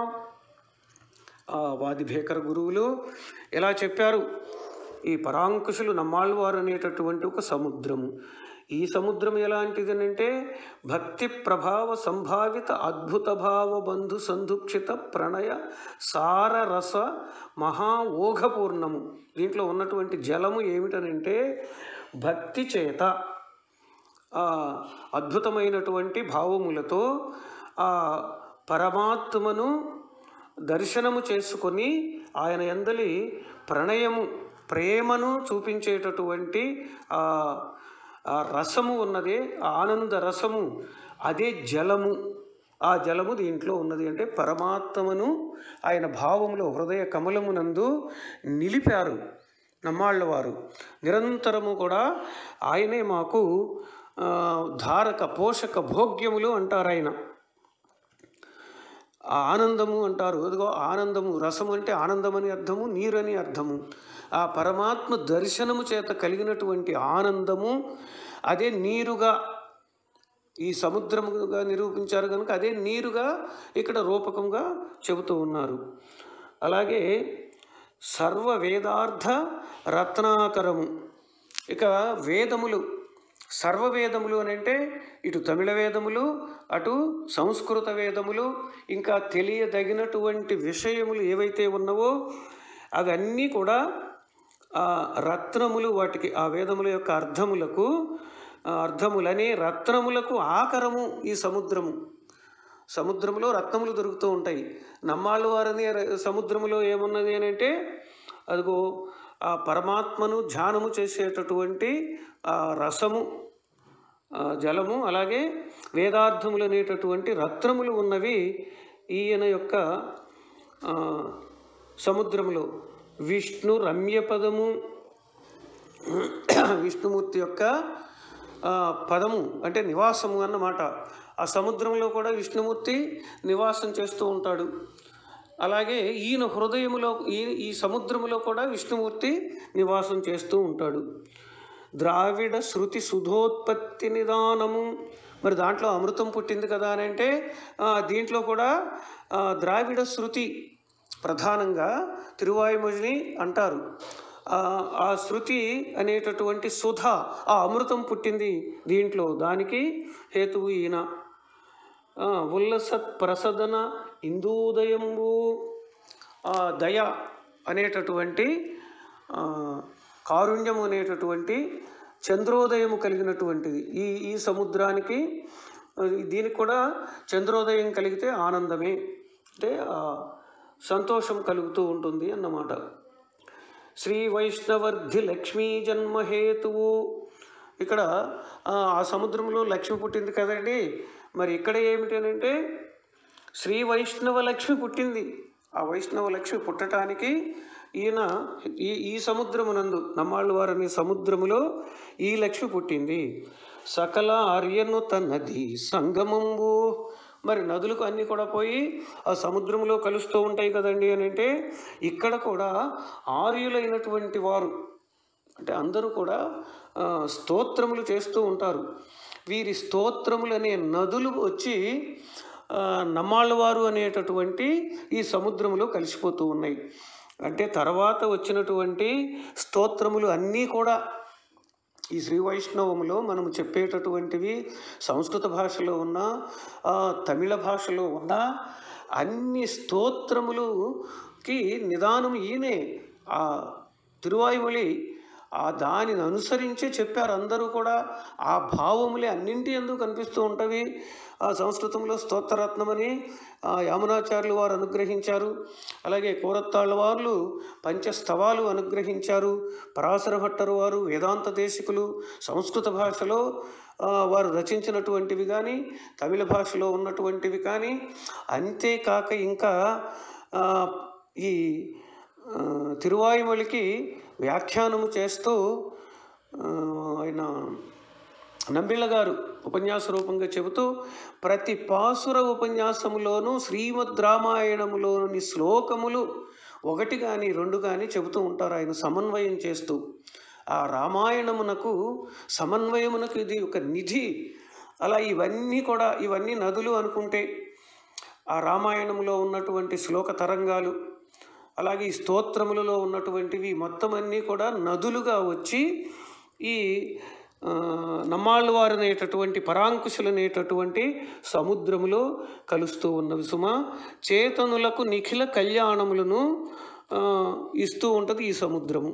ఆ వాది భీకర గురువులు ఎలా చెప్పారు ఈ పరాంకుశులు నమ్మాళ్ళవారు అనేటటువంటి ఒక సముద్రము ఈ సముద్రం ఎలాంటిది అంటే భక్తి ప్రభావ సంభావిత అద్భుత భావ బంధు సందుక్షిత ప్రణయ సార రస మహా ఓఘపూర్ణము దీంట్లో ఉన్నటువంటి జలము ఏమిటనంటే భక్తి చేత ఆ అద్భుతమైనటువంటి భావములతో ఆ పరమాత్మను దర్శనము చేసుకొని ఆయన ఎందలి ప్రణయము ప్రేమను చూపించేటటువంటి ఆ ఆ రసము ఉన్నదే ఆ ఆనంద రసము అదే జలము ఆ జలము దీంట్లో ఉన్నది అంటే పరమాత్మను ఆయన భావములో హృదయ కమలమునందు నిలిపారు నమ్మాళ్ళవారు నిరంతరము కూడా ఆయనే మాకు ఆ, ధారక పోషక భోగ్యములు అంటారు ఆయన ఆ ఆనందము అంటారు అదిగో ఆనందము రసము అంటే ఆనందం అని అర్థము నీరని అర్థము ఆ పరమాత్మ దర్శనము చేత కలిగినటువంటి ఆనందము అదే నీరుగా ఈ సముద్రముగా నిరూపించారు కనుక అదే నీరుగా ఇక్కడ రూపకంగా చెబుతూ ఉన్నారు అలాగే సర్వ వేదార్థ రత్నాకరము ఇక వేదములు సర్వ వేదములు అని అంటే ఇటు తమిళ వేదములు అటు సంస్కృత వేదములు ఇంకా తెలియదగినటువంటి విషయములు ఏవైతే ఉన్నవో అవన్నీ కూడా ఆ రత్నములు వాటికి ఆ వేదముల యొక్క అర్థములకు ఆ అర్థములని రత్నములకు ఆకరము ఈ సముద్రము సముద్రంలో రత్నములు దొరుకుతూ ఉంటాయి నమ్మాళ్ళు వారని సముద్రములో ఏమున్నది అని అంటే అదిగో ఆ పరమాత్మను ధ్యానము చేసేటటువంటి ఆ రసము ఆ జలము అలాగే వేదార్థములు అనేటటువంటి రత్నములు ఉన్నవి ఈయన యొక్క ఆ, సముద్రములో విష్ణు రమ్యపదము విష్ణుమూర్తి యొక్క ఆ, పదము అంటే నివాసము అన్నమాట ఆ సముద్రంలో కూడా విష్ణుమూర్తి నివాసం చేస్తూ ఉంటాడు అలాగే ఈయన హృదయములో ఈ ఈ సముద్రములో కూడా విష్ణుమూర్తి నివాసం చేస్తూ ఉంటాడు ద్రావిడ శృతి సుధోత్పత్తి నిదానము మరి దాంట్లో అమృతం పుట్టింది కదా అని అంటే ఆ, దీంట్లో కూడా ఆ, ద్రావిడ శృతి ప్రధానంగా తిరువాయుమొழிని అంటారు ఆ, ఆ శృతి అనేటటువంటి సుధ ఆ అమృతం పుట్టింది దీంట్లో దానికి హేతువు ఈయన ఆ, ఉల్లసత్ ప్రసదన ఇందూదయంబు ఆ, దయ అనేటటువంటి ఆ, కారుణ్యము అనేటటువంటి చంద్రోదయము కలిగినటువంటిది ఈ ఈ సముద్రానికి ఆ, దీనికి కూడా చంద్రోదయం కలిగితే ఆనందమే అంటే ఆ, సంతోషం కలుగుతూ ఉంటుంది అన్నమాట శ్రీ వైష్ణవర్ధి లక్ష్మీ జన్మహేతువు ఇక్కడ ఆ ఆ సముద్రంలో లక్ష్మి పుట్టింది కదండి మరి ఇక్కడ ఏమిటి అని అంటే శ్రీ వైష్ణవ లక్ష్మి పుట్టింది ఆ వైష్ణవ లక్ష్మి పుట్టడానికి ఈయన ఈ ఈ సముద్రమునందు నమ్మాళ్ళు వారనే సముద్రములో ఈ లక్ష్మి పుట్టింది సకల ఆర్యనుత నది సంగమంబు మరి నదులకు అన్నీ కూడా పోయి ఆ సముద్రంలో కలుస్తూ ఉంటాయి కదండి అని అంటే ఇక్కడ కూడా ఆర్యులైనటువంటి వారు అంటే అందరూ కూడా ఆ, స్తోత్రములు చేస్తూ ఉంటారు వీరి స్తోత్రములు అనే నదులు వచ్చి ఆ, నమ్మాళ్ళవారు అనేటటువంటి ఈ సముద్రములో కలిసిపోతూ ఉన్నాయి అంటే తర్వాత వచ్చినటువంటి స్తోత్రములు అన్నీ కూడా ఈ శ్రీ వైష్ణవములో మనం చెప్పేటటువంటివి సంస్కృత భాషలో ఉన్న ఆ, తమిళ భాషలో ఉన్న అన్ని స్తోత్రములుకి నిదానం ఈయనే ఆ తిరువాయుమలి ఆ దానిని అనుసరించే చెప్పారు అందరూ కూడా ఆ భావములే అన్నింటి ఎందుకు కనిపిస్తూ ఉంటవి ఆ సంస్కృతంలో స్తోత్రరత్నమని ఆ యామునాచార్యులు వారు అనుగ్రహించారు అలాగే కోరత్తాళ్ళ వారు పంచస్తవాలు అనుగ్రహించారు పరాశర భట్టరు వారు వేదాంత దేశికులు సంస్కృత భాషలో ఆ, వారు రచించినటువంటివి కానీ తమిళ భాషలో ఉన్నటువంటివి కానీ అంతేకాక ఇంకా ఆ, ఈ ఆ, తిరువాయుమలికి వ్యాఖ్యానము చేస్తూ ఆ, ఆయన నంబిళ్ళ గారు ఉపన్యాస రూపంగా చెబుతూ ప్రతి పాసుర ఉపన్యాసములోనూ శ్రీమద్ రామాయణములోని శ్లోకములు ఒకటి కానీ రెండు కానీ చెబుతూ ఉంటారు ఆయన సమన్వయం చేస్తూ ఆ రామాయణమునకు సమన్వయమునకు ఇది ఒక నిధి అలా ఇవన్నీ కూడా ఇవన్నీ నదులు అనుకుంటే ఆ రామాయణంలో ఉన్నటువంటి శ్లోక తరంగాలు అలాగే ఈ స్తోత్రములలో ఉన్నటువంటివి మొత్తం అన్నీ కూడా నదులుగా వచ్చి ఈ ఆ, నమ్మాళ్ళు వారు అనేటటువంటి పరాంకుశులు అనేటటువంటి సముద్రములో కలుస్తూ ఉన్నవి సుమ చేతనులకు నిఖిల కళ్యాణములను ఆ, ఇస్తూ ఉంటుంది ఈ సముద్రము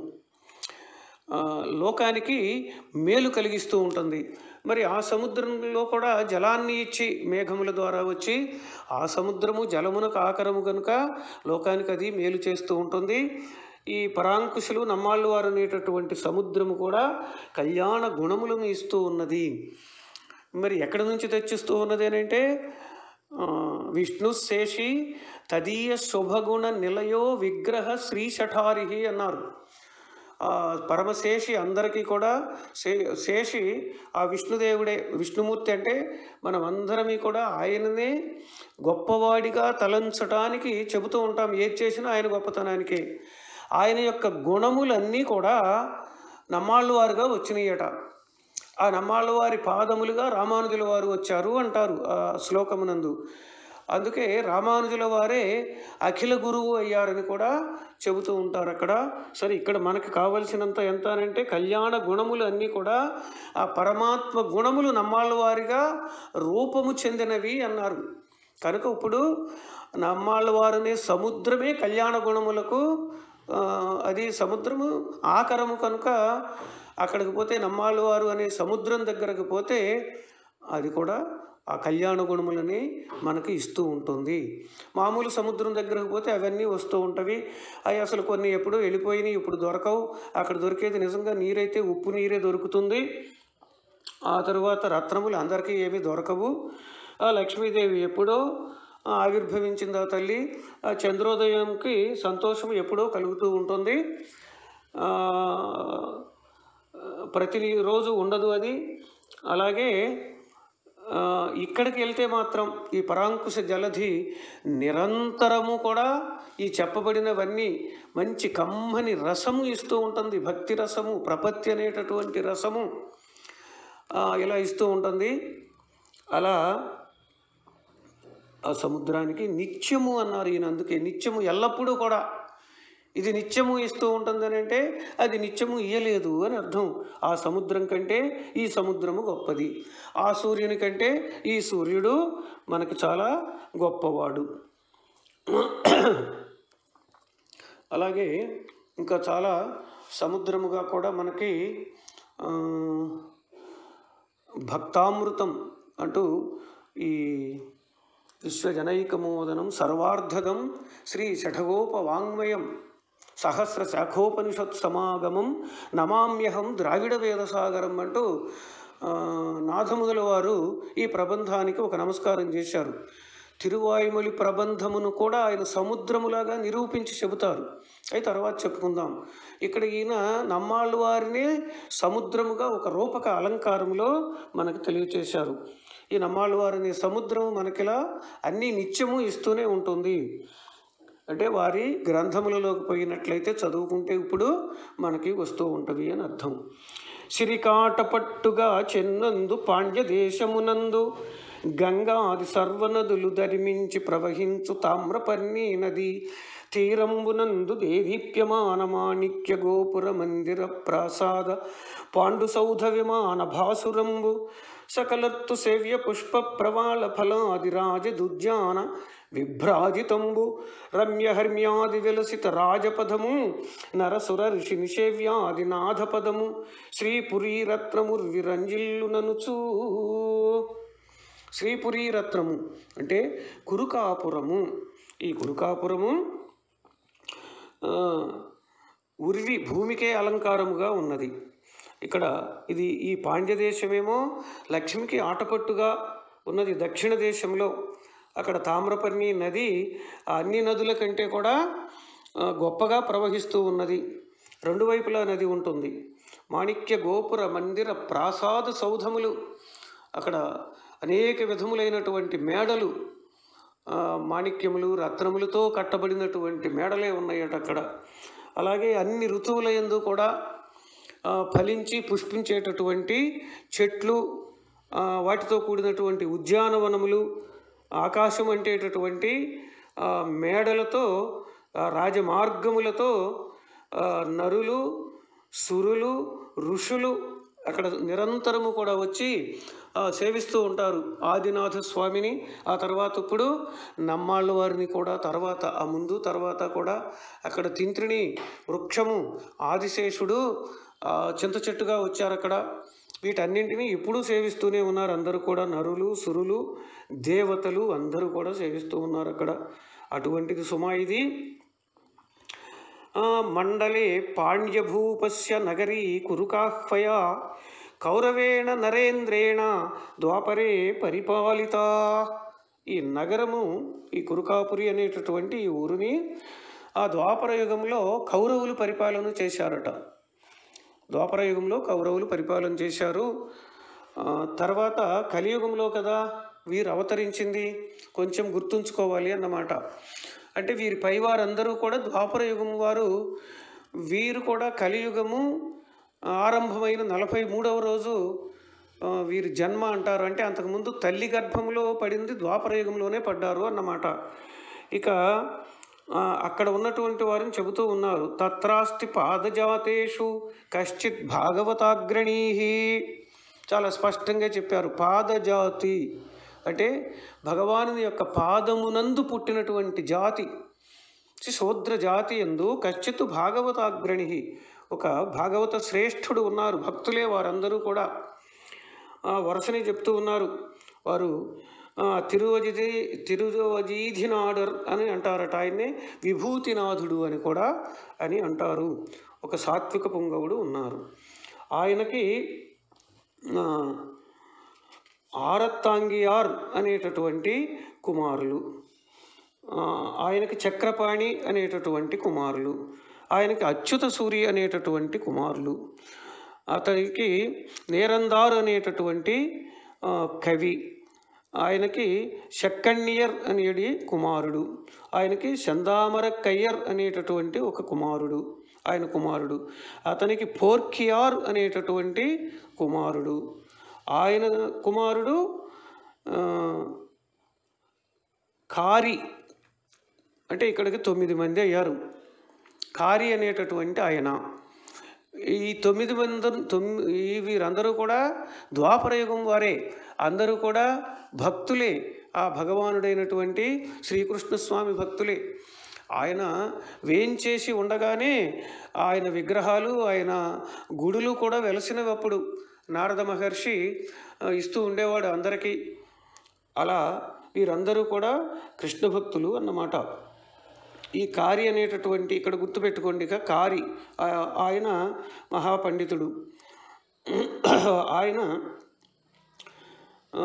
ఆ, లోకానికి మేలు కలిగిస్తూ ఉంటుంది మరి ఆ సముద్రంలో కూడా జలాన్ని ఇచ్చి మేఘముల ద్వారా వచ్చి ఆ సముద్రము జలమునకు ఆకరము కనుక లోకానికి అది మేలు చేస్తూ ఉంటుంది ఈ పరాంకుశులు నమ్మాళ్ళు వారు అనేటటువంటి సముద్రము కూడా కళ్యాణ గుణములను ఇస్తూ ఉన్నది మరి ఎక్కడి నుంచి తెచ్చిస్తూ ఉన్నది అని అంటే ఆ, విష్ణు శేషి తదీయ శుభగుణ నిలయో విగ్రహ శ్రీషఠారిహి అన్నారు ఆ పరమశేషి అందరికీ కూడా శే శేషి ఆ విష్ణుదేవుడే విష్ణుమూర్తి అంటే మనం అందరమీ కూడా ఆయననే గొప్పవాడిగా తలంచటానికి చెబుతూ ఉంటాం ఏది చేసినా ఆయన గొప్పతనానికే ఆయన యొక్క గుణములన్నీ కూడా నమ్మాళ్ళు వారుగా వచ్చినాయట ఆ నమ్మాళ్ళ వారి పాదములుగా రామానుజుల వారు వచ్చారు అంటారు ఆ శ్లోకమునందు అందుకే రామానుజుల వారే అఖిల గురువు అయ్యారని కూడా చెబుతూ ఉంటారు అక్కడ సరే ఇక్కడ మనకి కావలసినంత ఎంత అంటే కళ్యాణ గుణములు అన్నీ కూడా ఆ పరమాత్మ గుణములు నమ్మాళ్ళ వారిగా రూపము చెందినవి అన్నారు కనుక ఇప్పుడు నమ్మాళ్ళ వారనే సముద్రమే కళ్యాణ గుణములకు ఆ, అది సముద్రము ఆకరము కనుక అక్కడికి పోతే నమ్మాళ్ళ వారు అనే సముద్రం దగ్గరకు పోతే అది కూడా ఆ కళ్యాణ గుణములని మనకి ఇస్తూ ఉంటుంది మామూలు సముద్రం దగ్గరకు పోతే అవన్నీ వస్తూ ఉంటవి అవి అసలు కొన్ని ఎప్పుడో వెళ్ళిపోయినాయి ఇప్పుడు దొరకవు అక్కడ దొరికేది నిజంగా నీరైతే ఉప్పు నీరే దొరుకుతుంది ఆ తరువాత రత్నములు అందరికీ ఏమీ దొరకవు ఆ లక్ష్మీదేవి ఎప్పుడో ఆ, ఆవిర్భవించింది ఆ తల్లి ఆ చంద్రోదయంకి సంతోషం ఎప్పుడో కలుగుతూ ఉంటుంది ఆ, ప్రతి రోజు ఉండదు అది అలాగే ఆ, ఇక్కడికి వెళ్తే మాత్రం ఈ పరాంకుశ జలధి నిరంతరము కూడా ఈ చెప్పబడినవన్నీ మంచి కమ్మని రసము ఇస్తూ ఉంటుంది భక్తి రసము ప్రపత్తి అనేటటువంటి రసము ఆ, ఇలా ఇస్తూ ఉంటుంది అలా ఆ సముద్రానికి నిత్యము అన్నారు ఈయన అందుకే నిత్యము ఎల్లప్పుడూ కూడా ఇది నిత్యము ఇస్తూ ఉంటుందని అంటే అది నిత్యము ఇయ్యలేదు అని అర్థం ఆ సముద్రం కంటే ఈ సముద్రము గొప్పది ఆ సూర్యుని కంటే ఈ సూర్యుడు మనకు చాలా గొప్పవాడు అలాగే ఇంకా చాలా సముద్రముగా కూడా మనకి ఆ, భక్తామృతం అంటూ ఈ విశ్వజనైకమోదనం సర్వార్ధదం శ్రీ షఠగోప వాంగ్మయం సహస్ర శాఖోపనిషత్ సమాగమం నమామ్యహం ద్రావిడ వేదసాగరం అంటూ ఆ, నాథముదుల వారు ఈ ప్రబంధానికి ఒక నమస్కారం చేశారు తిరువాయుమలి ప్రబంధమును కూడా ఆయన సముద్రములాగా నిరూపించి చెబుతారు అయితే తర్వాత చెప్పుకుందాం ఇక్కడ ఈయన నమ్మాళ్ళ వారిని సముద్రముగా ఒక రూపక అలంకారంలో మనకు తెలియచేశారు ఈ నమ్మాళ్ళ వారిని సముద్రం మనకిలా అన్ని నిత్యము ఇస్తూనే ఉంటుంది అంటే వారి గ్రంథములలోకి పోయినట్లయితే చదువుకుంటే ఇప్పుడు మనకి వస్తూ ఉంటవి అని అర్థం సిరికాటపట్టుగా చెన్నందు పాండ్య దేశమునందు గంగాది సర్వనదులు ధరిమించి ప్రవహించు తామ్రపర్ణి నది తీరంబునందు దేదీప్యమాన మాణిక్య గోపుర మందిర ప్రాసాద పాండు సౌధ విమాన భాసురంబు సకలత్తు సేవ్య పుష్ప ప్రవాళ ఫలాది రాజదుద్యాన విభ్రాజితంబు రమ్యహర్మ్యాది విలసిత రాజపదము నరసుర ఋషి నిషేవ్యాది నాథపదము శ్రీపురీరత్నముర్విరంజిల్లుననుచూ శ్రీపురీరత్నము అంటే కురుకాపురము ఈ కురుకాపురము ఆ, ఉర్వి భూమికే అలంకారముగా ఉన్నది ఇక్కడ ఇది ఈ పాండ్య దేశమేమో లక్ష్మికి ఆటపట్టుగా ఉన్నది దక్షిణ దేశంలో అక్కడ తామ్రపర్ణి నది ఆ అన్ని నదుల కంటే కూడా ఆ, గొప్పగా ప్రవహిస్తూ ఉన్నది రెండు వైపులా నది ఉంటుంది మాణిక్య గోపుర మందిర ప్రాసాద సౌధములు అక్కడ అనేక విధములైనటువంటి మేడలు ఆ, మాణిక్యములు రత్నములతో కట్టబడినటువంటి మేడలే ఉన్నాయట అక్కడ అలాగే అన్ని ఋతువుల యందు కూడా ఆ, ఫలించి పుష్పించేటటువంటి చెట్లు ఆ, వాటితో కూడినటువంటి ఉద్యానవనములు ఆకాశం అంటేటటువంటి ఆ, మేడలతో ఆ, రాజమార్గములతో ఆ, నరులు సురులు ఋషులు అక్కడ నిరంతరము కూడా వచ్చి ఆ, సేవిస్తూ ఉంటారు ఆదినాథ స్వామిని ఆ తర్వాత ఇప్పుడు నమ్మాళ్ళ వారిని కూడా తర్వాత ఆ ముందు తర్వాత కూడా అక్కడ తింత్రిని వృక్షము ఆదిశేషుడు ఆ, చింత చెట్టుగా వచ్చారు అక్కడ వీటన్నింటినీ ఎప్పుడూ సేవిస్తూనే ఉన్నారు అందరూ కూడా నరులు సురులు దేవతలు అందరూ కూడా సేవిస్తూ ఉన్నారు అక్కడ అటువంటిది సుమా ఇది ఆ, మండలే పాండ్యభూపస్య నగరీ కురుకాహ్వయ కౌరవేణ నరేంద్రేణ ద్వాపరే పరిపాలిత ఈ నగరము ఈ కురుకాపురి అనేటటువంటి ఈ ఊరిని ఆ ద్వాపర యుగంలో కౌరవులు పరిపాలన చేశారట ద్వాపర యుగంలో కౌరవులు పరిపాలన చేశారు ఆ, తర్వాత కలియుగంలో కదా వీరు అవతరించింది కొంచెం గుర్తుంచుకోవాలి అన్నమాట అంటే వీరి పైవారందరూ కూడా ద్వాపర యుగం వారు వీరు కూడా కలియుగము ఆరంభమైన నలభై మూడవ రోజు ఆ, వీరి జన్మ అంటారు అంటే అంతకుముందు తల్లి గర్భంలో పడింది ద్వాపర యుగంలోనే పడ్డారు అన్నమాట ఇక ఆ, అక్కడ ఉన్నటువంటి వారిని చెబుతూ ఉన్నారు తత్రాస్తి పాదజాతేషు కశ్చిత్ భాగవతాగ్రణీ చాలా స్పష్టంగా చెప్పారు పాదజాతి అంటే భగవాను యొక్క పాదమునందు పుట్టినటువంటి జాతి శ్రీ శూద్ర జాతి ఎందు కశ్చిత్ భాగవతాగ్రణి ఒక భాగవత శ్రేష్ఠుడు ఉన్నారు భక్తులే వారందరూ కూడా ఆ వరుసనే చెప్తూ ఉన్నారు వారు ఆ, తిరువజిది తిరువజీధినాడర్ అని అంటారట ఆయన్నే విభూతినాథుడు అని కూడా అని అంటారు ఒక సాత్విక పుంగవుడు ఉన్నారు ఆయనకి ఆ, ఆరత్తాంగియార్ అనేటటువంటి కుమారులు ఆ, ఆయనకి చక్రపాణి అనేటటువంటి కుమారులు ఆయనకి అచ్యుత సూరి అనేటటువంటి కుమారులు అతనికి నేరందార్ అనేటటువంటి ఆ, కవి ఆయనకి షక్కణ్యర్ అనేటి కుమారుడు ఆయనకి చందామర కయ్యర్ అనేటటువంటి ఒక కుమారుడు ఆయన కుమారుడు అతనికి పోర్కియార్ అనేటటువంటి కుమారుడు ఆయన కుమారుడు ఆ, కారి అంటే ఇక్కడికి తొమ్మిది మంది అయ్యారు కారి అనేటటువంటి ఆయన ఈ తొమ్మిది మంది తొమ్మిది ఈ వీరందరూ కూడా ద్వాపరయుగం వారే అందరూ కూడా భక్తులే ఆ భగవానుడైనటువంటి శ్రీకృష్ణస్వామి భక్తులే ఆయన వేంచేసి ఉండగానే ఆయన విగ్రహాలు ఆయన గుడులు కూడా వెలసినవి అప్పుడు నారద మహర్షి ఆ, ఇస్తూ ఉండేవాడు అందరికీ అలా వీరందరూ కూడా కృష్ణ భక్తులు అన్నమాట ఈ కారి అనేటటువంటి ఇక్కడ గుర్తుపెట్టుకోండి ఇక కారి ఆ- ఆయన మహాపండితుడు ఆయన ఆ,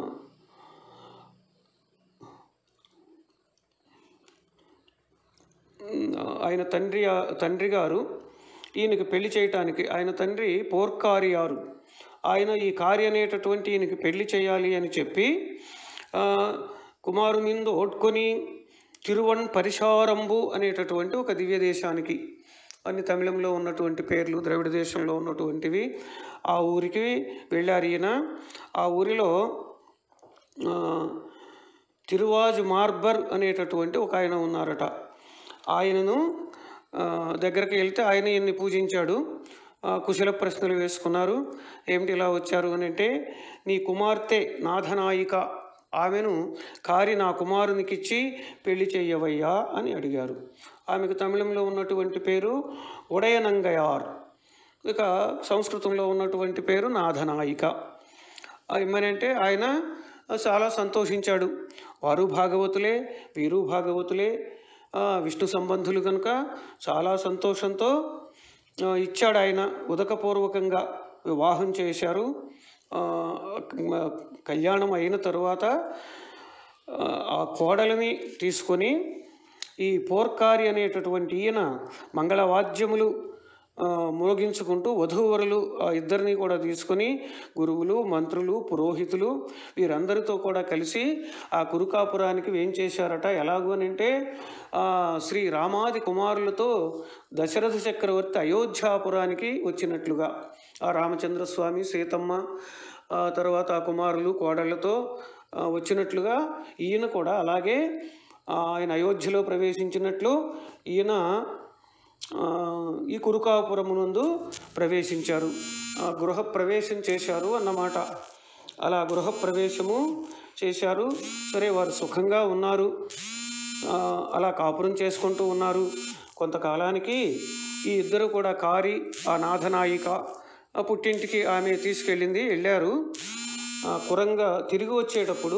ఆయన తండ్రి తండ్రి గారు ఈయనకి పెళ్లి చేయటానికి ఆయన తండ్రి పోర్కారియారు ఆయన ఈ కార్య అనేటటువంటి ఈయనకి పెళ్లి చేయాలి అని చెప్పి ఆ, కుమారునిందు ఓడ్కొని తిరువణ్ పరిశారంబు అనేటటువంటి ఒక దివ్య దేశానికి అన్ని తమిళంలో ఉన్నటువంటి పేర్లు ద్రవిడ దేశంలో ఉన్నటువంటివి ఆ ఊరికి వెళ్ళారు ఈయన ఆ ఊరిలో ఆ, తిరువాజు మార్బర్ అనేటటువంటి ఒక ఆయన ఉన్నారట ఆయనను ఆ, దగ్గరికి వెళ్తే ఆయన ఈయన్ని పూజించాడు ఆ, కుశల ప్రశ్నలు వేసుకున్నారు ఏమిటి ఇలా వచ్చారు అని అంటే నీ కుమార్తె నాథనాయిక ఆమెను కారి నా కుమారునికిచ్చి పెళ్లి చెయ్యవయ్యా అని అడిగారు ఆమెకు తమిళంలో ఉన్నటువంటి పేరు ఉడయనంగయార్ ఇక సంస్కృతంలో ఉన్నటువంటి పేరు నాథనాయిక ఏమనంటే ఆయన చాలా సంతోషించాడు వారు భాగవతులే వీరు భాగవతులే ఆ, విష్ణు సంబంధులు కనుక చాలా సంతోషంతో ఆ, ఇచ్చాడు ఆయన ఉదకపూర్వకంగా వివాహం చేశారు ఆ, మ- కళ్యాణం అయిన తరువాత ఆ, ఆ కోడలిని తీసుకొని ఈ పోర్కారి అనేటటువంటి ఈయన మంగళవాద్యములు ఆ, మోగించుకుంటూ వధూవరులు ఆ ఇద్దరిని కూడా తీసుకొని గురువులు మంత్రులు పురోహితులు వీరందరితో కూడా కలిసి ఆ కురుకాపురానికి ఏం చేశారట ఎలాగూ అని అంటే ఆ, శ్రీ రామాది కుమారులతో దశరథ చక్రవర్తి అయోధ్యాపురానికి వచ్చినట్లుగా ఆ రామచంద్రస్వామి సీతమ్మ ఆ తర్వాత ఆ కుమారులు కోడళ్లతో ఆ, వచ్చినట్లుగా ఈయన కూడా అలాగే ఆ, ఆయన అయోధ్యలో ప్రవేశించినట్లు ఈయన ఆ, ఈ కురుకాపురమునందు ప్రవేశించారు ఆ, గృహ ప్రవేశం చేశారు అన్నమాట అలా గృహ ప్రవేశము చేశారు సరే వారు సుఖంగా ఉన్నారు ఆ, అలా కాపురం చేసుకుంటూ ఉన్నారు కొంతకాలానికి ఈ ఇద్దరు కూడా కారి ఆ నాథనాయిక ఆ పుట్టింటికి ఆమె తీసుకెళ్ళింది వెళ్ళారు ఆ, కురంగా తిరిగి వచ్చేటప్పుడు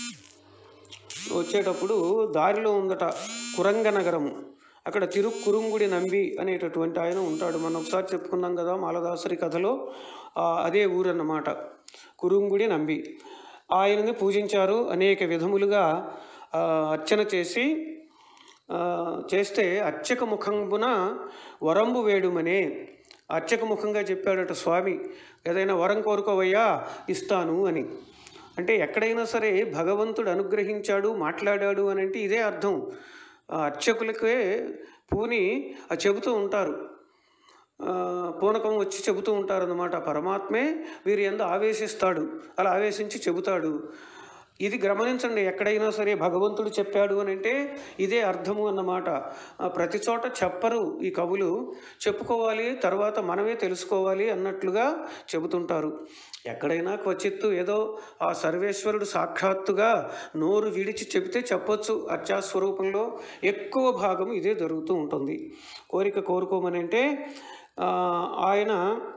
వచ్చేటప్పుడు దారిలో ఉందట కురంగ నగరము అక్కడ తిరుక్కురుంగుడి నంబి అనేటటువంటి ఆయన ఉంటాడు మనం ఒకసారి చెప్పుకున్నాం కదా మాలదాసరి కథలో ఆ, అదే ఊరన్నమాట కురుంగుడి నంబి ఆయనని పూజించారు అనేక విధములుగా ఆ, అర్చన చేసి ఆ, చేస్తే అర్చక ముఖంబున వరంబు వేడుమనే అర్చక ముఖంగా చెప్పాడట స్వామి ఏదైనా వరం కోరుకోవయ్యా ఇస్తాను అని అంటే ఎక్కడైనా సరే భగవంతుడు అనుగ్రహించాడు మాట్లాడాడు అని అంటే ఇదే అర్థం ఆ అర్చకులకే పూని ఆ చెబుతూ ఉంటారు ఆ, పూనకం వచ్చి చెబుతూ ఉంటారన్నమాట పరమాత్మే వీరి ఎందు ఆవేశిస్తాడు అలా ఆవేశించి చెబుతాడు ఇది గమనించండి ఎక్కడైనా సరే భగవంతుడు చెప్పాడు అని అంటే ఇదే అర్థము అన్నమాట ఆ, ప్రతి చోట చెప్పరు ఈ కవులు చెప్పుకోవాలి తర్వాత మనమే తెలుసుకోవాలి అన్నట్లుగా చెబుతుంటారు ఎక్కడైనా క్వచిత్తు ఏదో ఆ సర్వేశ్వరుడు సాక్షాత్తుగా నోరు విడిచి చెబితే చెప్పొచ్చు అర్చాస్వరూపంలో ఎక్కువ భాగం ఇదే జరుగుతూ ఉంటుంది కోరిక కోరుకోమని అంటే ఆ, ఆయన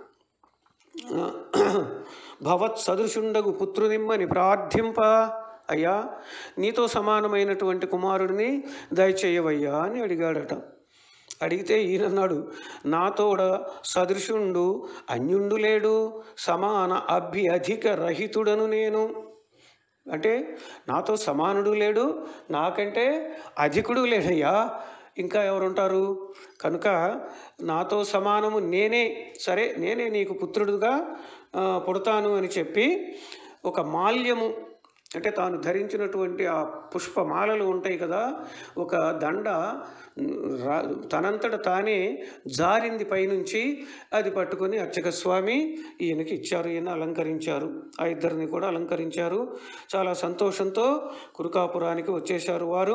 భవత్ సదృశుండగు పుత్రునిమ్మని ప్రార్థింప అయ్యా నీతో సమానమైనటువంటి కుమారుడిని దయచేయవయ్యా అని అడిగాడట అడిగితే ఈయనన్నాడు నాతోడ సదృశుండు అన్యుండు లేడు సమాన అభి అధిక రహితుడను నేను అంటే నాతో సమానుడు లేడు నాకంటే అధికుడు లేడయ్యా ఇంకా ఎవరుంటారు కనుక నాతో సమానము నేనే సరే నేనే నీకు పుత్రుడుగా ఆ, పుడతాను అని చెప్పి ఒక మాల్యము అంటే తాను ధరించినటువంటి ఆ పుష్పమాలలు ఉంటాయి కదా ఒక దండ రా తనంతట తానే జారింది పైనుంచి అది పట్టుకొని అర్చక స్వామి ఈయనకి ఇచ్చారు ఈయన అలంకరించారు ఆ ఇద్దరిని కూడా అలంకరించారు చాలా సంతోషంతో కురుకాపురానికి వచ్చేశారు వారు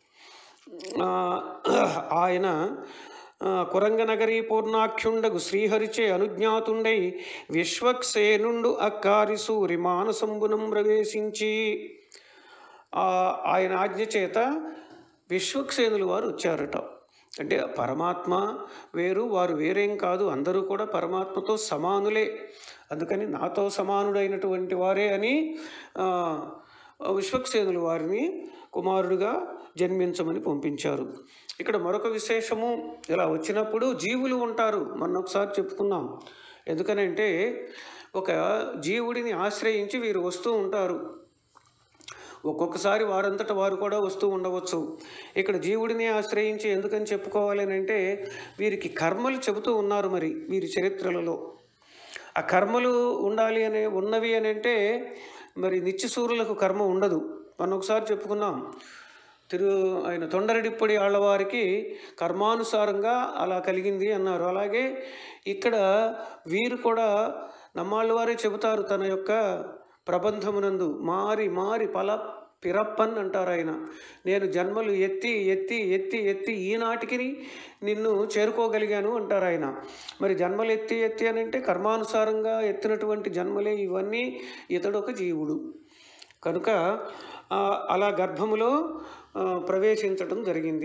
ఆ, ఆయన ఆ, కురంగనగరి పూర్ణాఖ్యుండగు శ్రీహరిచే అనుజ్ఞాతుండై విశ్వక్సేనుండు అక్కారి సూరి మానసంబునం ప్రవేశించి ఆ, ఆయన ఆజ్ఞ చేత విశ్వక్సేనులు వారు వచ్చారట అంటే పరమాత్మ వేరు వారు వేరేం కాదు అందరూ కూడా పరమాత్మతో సమానులే అందుకని నాతో సమానుడైనటువంటి వారే అని ఆ, విశ్వక్సేనులు వారిని కుమారుడుగా జన్మించమని పంపించారు ఇక్కడ మరొక విశేషము ఇలా వచ్చినప్పుడు జీవులు ఉంటారు మొన్న ఒకసారి చెప్పుకున్నాం ఎందుకనంటే ఒక జీవుడిని ఆశ్రయించి వీరు వస్తూ ఉంటారు ఒక్కొక్కసారి వారంతట వారు కూడా వస్తూ ఉండవచ్చు ఇక్కడ జీవుడిని ఆశ్రయించి ఎందుకని చెప్పుకోవాలి అని అంటే వీరికి కర్మలు చెబుతూ ఉన్నారు మరి వీరి చరిత్రలలో ఆ కర్మలు ఉండాలి అనే ఉన్నవి అని అంటే మరి నిత్యసూరులకు కర్మ ఉండదు మనం ఒకసారి చెప్పుకున్నాం తిరు ఆయన తొండరడిప్పటి ఆళ్ళవారికి కర్మానుసారంగా అలా కలిగింది అన్నారు అలాగే ఇక్కడ వీరు కూడా నమ్మాళ్ళ వారే చెబుతారు తన యొక్క ప్రబంధమునందు మారి మారి పల పిరప్పన్ అంటారు ఆయన నేను జన్మలు ఎత్తి ఎత్తి ఎత్తి ఎత్తి ఈనాటికి నిన్ను చేరుకోగలిగాను అంటారు ఆయన మరి జన్మలు ఎత్తి ఎత్తి అని అంటే కర్మానుసారంగా ఎత్తినటువంటి జన్మలే ఇవన్నీ ఇతడు ఒక జీవుడు కనుక ఆ, అలా గర్భములో ఆ, ప్రవేశించటం జరిగింది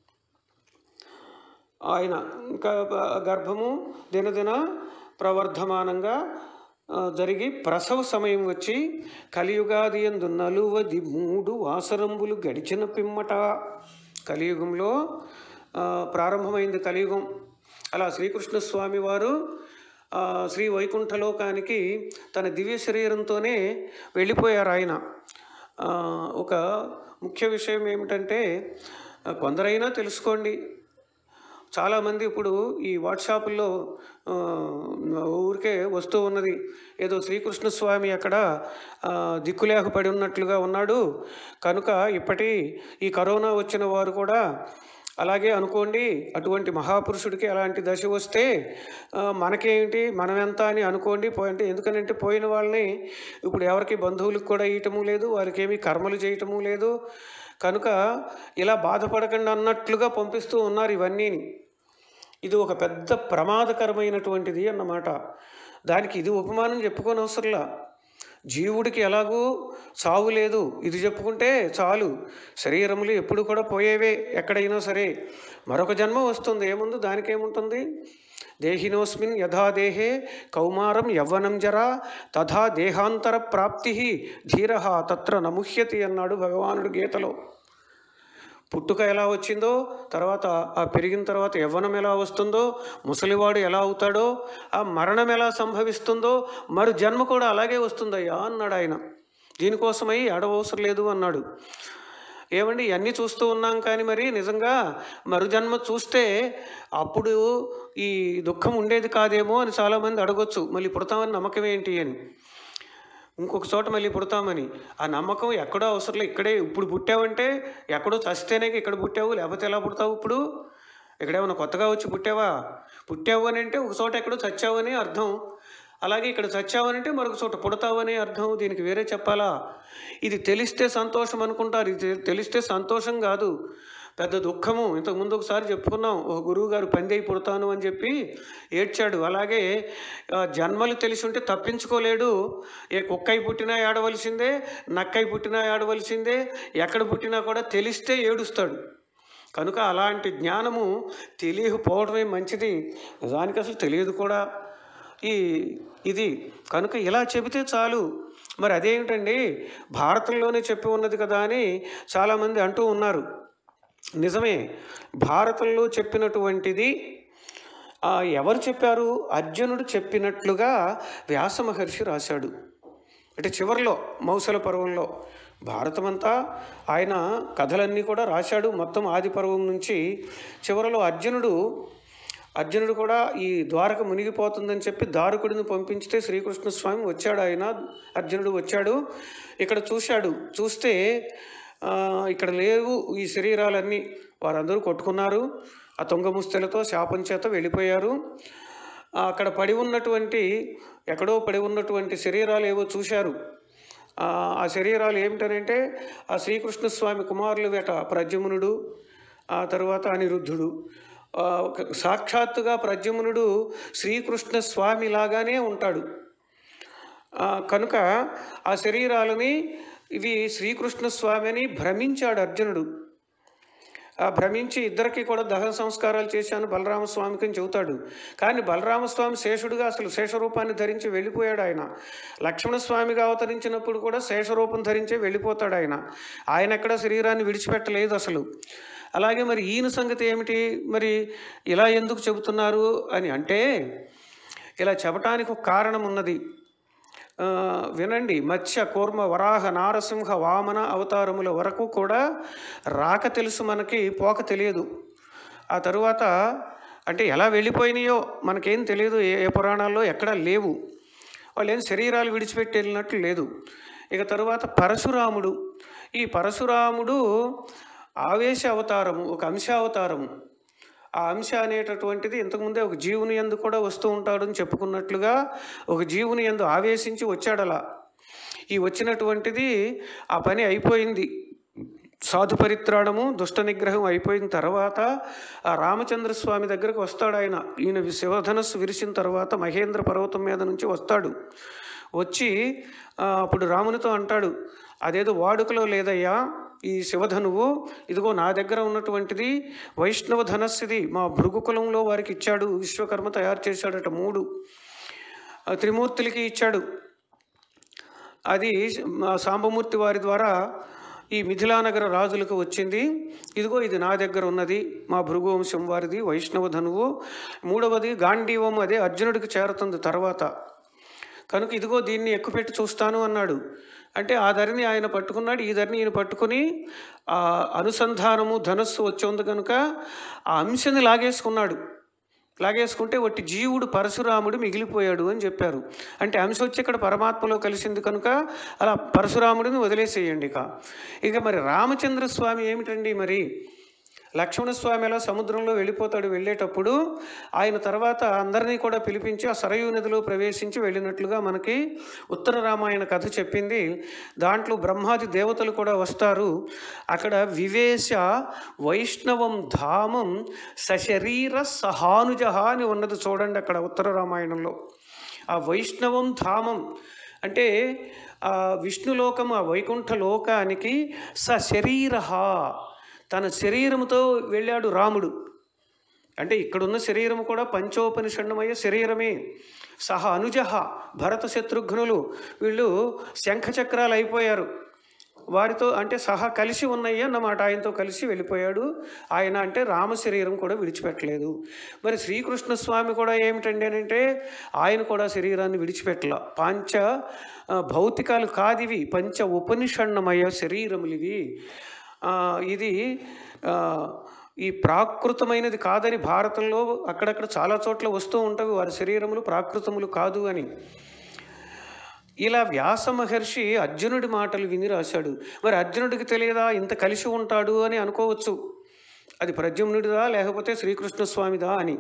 ఆయన ఇంకా బ- గర్భము దినదిన ప్రవర్ధమానంగా ఆ, జరిగి ప్రసవ సమయం వచ్చి కలియుగాది ఎందు నలువది మూడు వాసరంబులు గడిచిన పిమ్మట కలియుగంలో ఆ, ప్రారంభమైంది కలియుగం అలా శ్రీకృష్ణ స్వామి వారు ఆ, శ్రీ వైకుంఠలోకానికి తన దివ్య శరీరంతోనే వెళ్ళిపోయారు ఆయన ఆ, ఒక ముఖ్య విషయం ఏమిటంటే ఆ, కొందరైనా తెలుసుకోండి చాలామంది ఇప్పుడు ఈ వాట్సాప్లో ఆ, ఊరికే వస్తూ ఉన్నది ఏదో శ్రీకృష్ణ స్వామి అక్కడ ఆ, దిక్కులేక పడి ఉన్నట్లుగా ఉన్నాడు కనుక ఇప్పటి ఈ కరోనా వచ్చిన వారు కూడా అలాగే అనుకోండి అటువంటి మహాపురుషుడికి అలాంటి దశ వస్తే ఆ, మనకేంటి మనం ఎంత అని అనుకోండి పోయంటే ఎందుకనంటే పోయిన వాళ్ళని ఇప్పుడు ఎవరికి బంధువులకు కూడా ఇయటము లేదు వారికి ఏమీ కర్మలు చేయటము లేదు కనుక ఇలా బాధపడకండి అన్నట్లుగా పంపిస్తూ ఉన్నారు ఇవన్నీని ఇది ఒక పెద్ద ప్రమాదకరమైనటువంటిది అన్నమాట దానికి ఇది ఉపమానం చెప్పుకోని అవసరంలా జీవుడికి ఎలాగూ చావు లేదు ఇది చెప్పుకుంటే చాలు శరీరములు ఎప్పుడు కూడా పోయేవే ఎక్కడైనా సరే మరొక జన్మ వస్తుంది ఏముంది దానికి ఏముంటుంది దేహినోస్మిన్ యథా దేహే కౌమారం యవ్వనం జరా తథా దేహాంతర ప్రాప్తి ధీర తత్ర నముహ్యతి అన్నాడు భగవానుడు గీతలో పుట్టుక ఎలా వచ్చిందో తర్వాత ఆ పెరిగిన తర్వాత యవ్వనం ఎలా వస్తుందో ముసలివాడు ఎలా అవుతాడో ఆ మరణం ఎలా సంభవిస్తుందో మరి జన్మ కూడా అలాగే వస్తుందయ్యా అన్నాడు ఆయన దీనికోసమై అడవసరం లేదు అన్నాడు ఏమండి ఇవన్నీ చూస్తూ ఉన్నాం కానీ మరి నిజంగా మరుజన్మ చూస్తే అప్పుడు ఈ దుఃఖం ఉండేది కాదేమో అని చాలామంది అడగొచ్చు మళ్ళీ పుడతామని నమ్మకం ఏంటి అని ఇంకొక చోట మళ్ళీ పుడతామని ఆ నమ్మకం ఎక్కడో అవసరం లేదు ఇక్కడే ఇప్పుడు పుట్టావంటే ఎక్కడో చస్తేనే ఇక్కడ పుట్టావు లేకపోతే ఎలా పుడతావు ఇప్పుడు ఇక్కడేమన్నా కొత్తగా వచ్చి పుట్టావా పుట్టావు అని అంటే ఒక చోట ఎక్కడో చచ్చావని అర్థం అలాగే ఇక్కడ చచ్చావనంటే మరొక చోట పుడతావని అర్థం దీనికి వేరే చెప్పాలా ఇది తెలిస్తే సంతోషం అనుకుంటారు ఇది తెలిస్తే సంతోషం కాదు పెద్ద దుఃఖము ఇంతకు ముందు ఒకసారి చెప్పుకున్నాం ఒక గురువు గారు పందెయి పుడతాను అని చెప్పి ఏడ్చాడు అలాగే ఆ, జన్మలు తెలిసి ఉంటే తప్పించుకోలేడు ఏ కుక్కై పుట్టినా ఏడవలసిందే నక్కై పుట్టినా ఏడవలసిందే ఎక్కడ పుట్టినా కూడా తెలిస్తే ఏడుస్తాడు కనుక అలాంటి జ్ఞానము తెలియకపోవడమే మంచిది నిజానికి అసలు తెలియదు కూడా ఈ ఇది కనుక ఇలా చెబితే చాలు మరి అదేమిటండి భారతంలోనే చెప్పి ఉన్నది కదా అని చాలామంది అంటూ ఉన్నారు నిజమే భారతంలో చెప్పినటువంటిది ఆ, ఎవరు చెప్పారు అర్జునుడు చెప్పినట్లుగా వ్యాస మహర్షి రాశాడు అంటే చివరిలో మౌసల పర్వంలో భారతమంతా ఆయన కథలన్నీ కూడా రాశాడు మొత్తం ఆది పర్వం నుంచి చివరిలో అర్జునుడు అర్జునుడు కూడా ఈ ద్వారక మునిగిపోతుందని చెప్పి దారుకుడిని పంపించితే శ్రీకృష్ణ స్వామి వచ్చాడు ఆయన అర్జునుడు వచ్చాడు ఇక్కడ చూశాడు చూస్తే ఆ, ఇక్కడ లేవు ఈ శరీరాలన్నీ వారందరూ కొట్టుకున్నారు ఆ తుంగముస్తెలతో శాపం చేత వెళ్ళిపోయారు ఆ, అక్కడ పడి ఉన్నటువంటి ఎక్కడో పడి ఉన్నటువంటి శరీరాలు ఏవో చూశారు ఆ, ఆ శరీరాలు ఏమిటనంటే ఆ శ్రీకృష్ణ స్వామి కుమారులు వేట ప్రద్యుమ్నుడు ఆ తర్వాత అనిరుద్ధుడు ఆ, ఒక సాక్షాత్తుగా ప్రద్యుమ్నుడు శ్రీకృష్ణ స్వామి లాగానే ఉంటాడు ఆ, కనుక ఆ శరీరాలని ఇవి శ్రీకృష్ణ స్వామి అని భ్రమించాడు అర్జునుడు ఆ భ్రమించి ఇద్దరికి కూడా దహన సంస్కారాలు చేశాను బలరామస్వామికి అని చెబుతాడు కానీ బలరామస్వామి శేషుడుగా అసలు శేషరూపాన్ని ధరించి వెళ్ళిపోయాడు ఆయన లక్ష్మణస్వామిగా అవతరించినప్పుడు కూడా శేషరూపం ధరించే వెళ్ళిపోతాడు ఆయన ఆయన ఎక్కడ శరీరాన్ని విడిచిపెట్టలేదు అసలు అలాగే మరి ఈయన సంగతి ఏమిటి మరి ఇలా ఎందుకు చెబుతున్నారు అని అంటే ఇలా చెప్పటానికి ఒక కారణం ఉన్నది ఆ, వినండి మత్స్య కూర్మ వరాహ నారసింహ వామన అవతారముల వరకు కూడా రాక తెలుసు మనకి పోక తెలియదు ఆ తరువాత అంటే ఎలా వెళ్ళిపోయినాయో మనకేం తెలియదు ఏ ఏ పురాణాల్లో ఎక్కడా లేవు వాళ్ళు ఏం శరీరాలు విడిచిపెట్టి వెళ్ళినట్లు లేదు ఇక తరువాత పరశురాముడు ఈ పరశురాముడు ఆవేశ అవతారము ఒక అంశ అవతారము ఆ అంశ అనేటటువంటిది ఇంతకుముందే ఒక జీవుని ఎందు కూడా వస్తూ ఉంటాడని చెప్పుకున్నట్లుగా ఒక జీవుని ఎందు ఆవేశించి వచ్చాడు అలా ఈ వచ్చినటువంటిది ఆ పని అయిపోయింది సాధు పరిత్రాణము దుష్ట నిగ్రహం అయిపోయిన తర్వాత ఆ రామచంద్ర స్వామి దగ్గరకు వస్తాడు ఆయన ఈయన వి- శివధనస్సు విరిసిన తర్వాత మహేంద్ర పర్వతం మీద నుంచి వస్తాడు వచ్చి ఆ, అప్పుడు రామునితో అంటాడు అదేదో వాడుకలో లేదయ్యా ఈ శివధనువు ఇదిగో నా దగ్గర ఉన్నటువంటిది వైష్ణవ ధనస్సుది మా భృగుకులంలో వారికి ఇచ్చాడు విశ్వకర్మ తయారు చేశాడట మూడు ఆ, త్రిమూర్తులకి ఇచ్చాడు అది మా సాంబమూర్తి వారి ద్వారా ఈ మిథిలానగర రాజులకు వచ్చింది ఇదిగో ఇది నా దగ్గర ఉన్నది మా భృగువంశం వారిది వైష్ణవ ధనువు మూడవది గాంధీవం అదే అర్జునుడికి చేరుతుంది తర్వాత కనుక ఇదిగో దీన్ని ఎక్కుపెట్టి చూస్తాను అన్నాడు అంటే ఆ ధరిని ఆయన పట్టుకున్నాడు ఈ ధరిని ఈయన పట్టుకుని ఆ అనుసంధానము ధనస్సు వచ్చి కనుక ఆ అంశని లాగేసుకున్నాడు లాగేసుకుంటే వట్టి జీవుడు పరశురాముడు మిగిలిపోయాడు అని చెప్పారు అంటే అంశ వచ్చి ఇక్కడ పరమాత్మలో కలిసింది కనుక అలా పరశురాముడిని వదిలేసేయండి ఇక ఇక మరి రామచంద్ర స్వామి ఏమిటండి మరి లక్ష్మణస్వామి అలా సముద్రంలో వెళ్ళిపోతాడు వెళ్ళేటప్పుడు ఆయన తర్వాత అందరినీ కూడా పిలిపించి ఆ సరయూ నదిలో ప్రవేశించి వెళ్ళినట్లుగా మనకి ఉత్తర రామాయణ కథ చెప్పింది దాంట్లో బ్రహ్మాది దేవతలు కూడా వస్తారు అక్కడ వివేశ వైష్ణవం ధామం సశరీర సహానుజ అని ఉన్నది చూడండి అక్కడ ఉత్తర రామాయణంలో ఆ వైష్ణవం ధామం అంటే ఆ విష్ణులోకం ఆ వైకుంఠ లోకానికి సశరీర తన శరీరముతో వెళ్ళాడు రాముడు అంటే ఇక్కడున్న శరీరం కూడా పంచోపనిషణ్ణమయ్యే శరీరమే సహ అనుజహ భరత శత్రుఘ్నులు వీళ్ళు శంఖచక్రాలు అయిపోయారు వారితో అంటే సహా కలిసి ఉన్నాయి అన్నమాట ఆయనతో కలిసి వెళ్ళిపోయాడు ఆయన అంటే రామ శరీరం కూడా విడిచిపెట్టలేదు మరి శ్రీకృష్ణ స్వామి కూడా ఏమిటండి అని అంటే ఆయన కూడా శరీరాన్ని విడిచిపెట్టల పాంచ ఆ, భౌతికాలు కాదివి పంచ ఉపనిషణ్ణమయ శరీరములు ఇవి ఆ, ఇది ఆ, ఈ ప్రాకృతమైనది కాదని భారతంలో అక్కడక్కడ చాలా చోట్ల వస్తూ ఉంటాయి వారి శరీరములు ప్రాకృతములు కాదు అని ఇలా వ్యాస మహర్షి అర్జునుడి మాటలు విని రాశాడు మరి అర్జునుడికి తెలియదా ఇంత కలిసి ఉంటాడు అని అనుకోవచ్చు అది ప్రద్యుమ్నుడిదా లేకపోతే శ్రీకృష్ణ స్వామిదా అని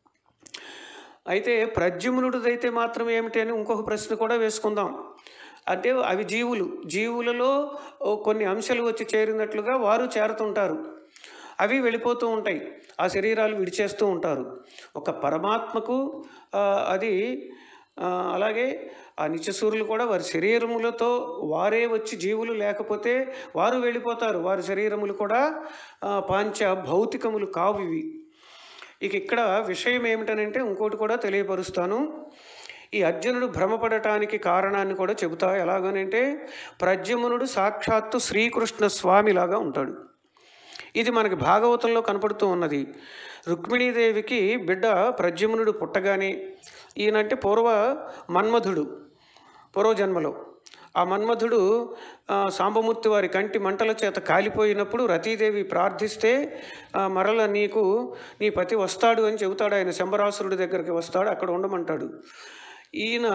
అయితే ప్రద్యుమ్నుడిదైతే మాత్రం ఏమిటి అని ఇంకొక ప్రశ్న కూడా వేసుకుందాం అంటే అవి జీవులు జీవులలో ఓ కొన్ని అంశాలు వచ్చి చేరినట్లుగా వారు చేరుతుంటారు అవి వెళ్ళిపోతూ ఉంటాయి ఆ శరీరాలు విడిచేస్తూ ఉంటారు ఒక పరమాత్మకు ఆ, అది ఆ, అలాగే ఆ నిత్యసూరులు కూడా వారి శరీరములతో వారే వచ్చి జీవులు లేకపోతే వారు వెళ్ళిపోతారు వారి శరీరములు కూడా ఆ, పాంచ భౌతికములు కావు ఇవి ఇక ఇక్కడ విషయం ఏమిటనంటే ఇంకోటి కూడా తెలియపరుస్తాను ఈ అర్జునుడు భ్రమపడటానికి కారణాన్ని కూడా చెబుతా ఎలాగనంటే ప్రద్యుమ్నుడు సాక్షాత్తు శ్రీకృష్ణ స్వామిలాగా ఉంటాడు ఇది మనకి భాగవతంలో కనపడుతూ ఉన్నది రుక్మిణీదేవికి బిడ్డ ప్రద్యుమ్నుడు పుట్టగానే ఈయనంటే పూర్వ మన్మధుడు పూర్వజన్మలో ఆ మన్మధుడు ఆ, సాంబమూర్తి వారి కంటి మంటల చేత కాలిపోయినప్పుడు రతీదేవి ప్రార్థిస్తే ఆ, మరల నీకు నీ పతి వస్తాడు అని చెబుతాడు ఆయన శంబరాసురుడి దగ్గరికి వస్తాడు అక్కడ ఉండమంటాడు ఈయన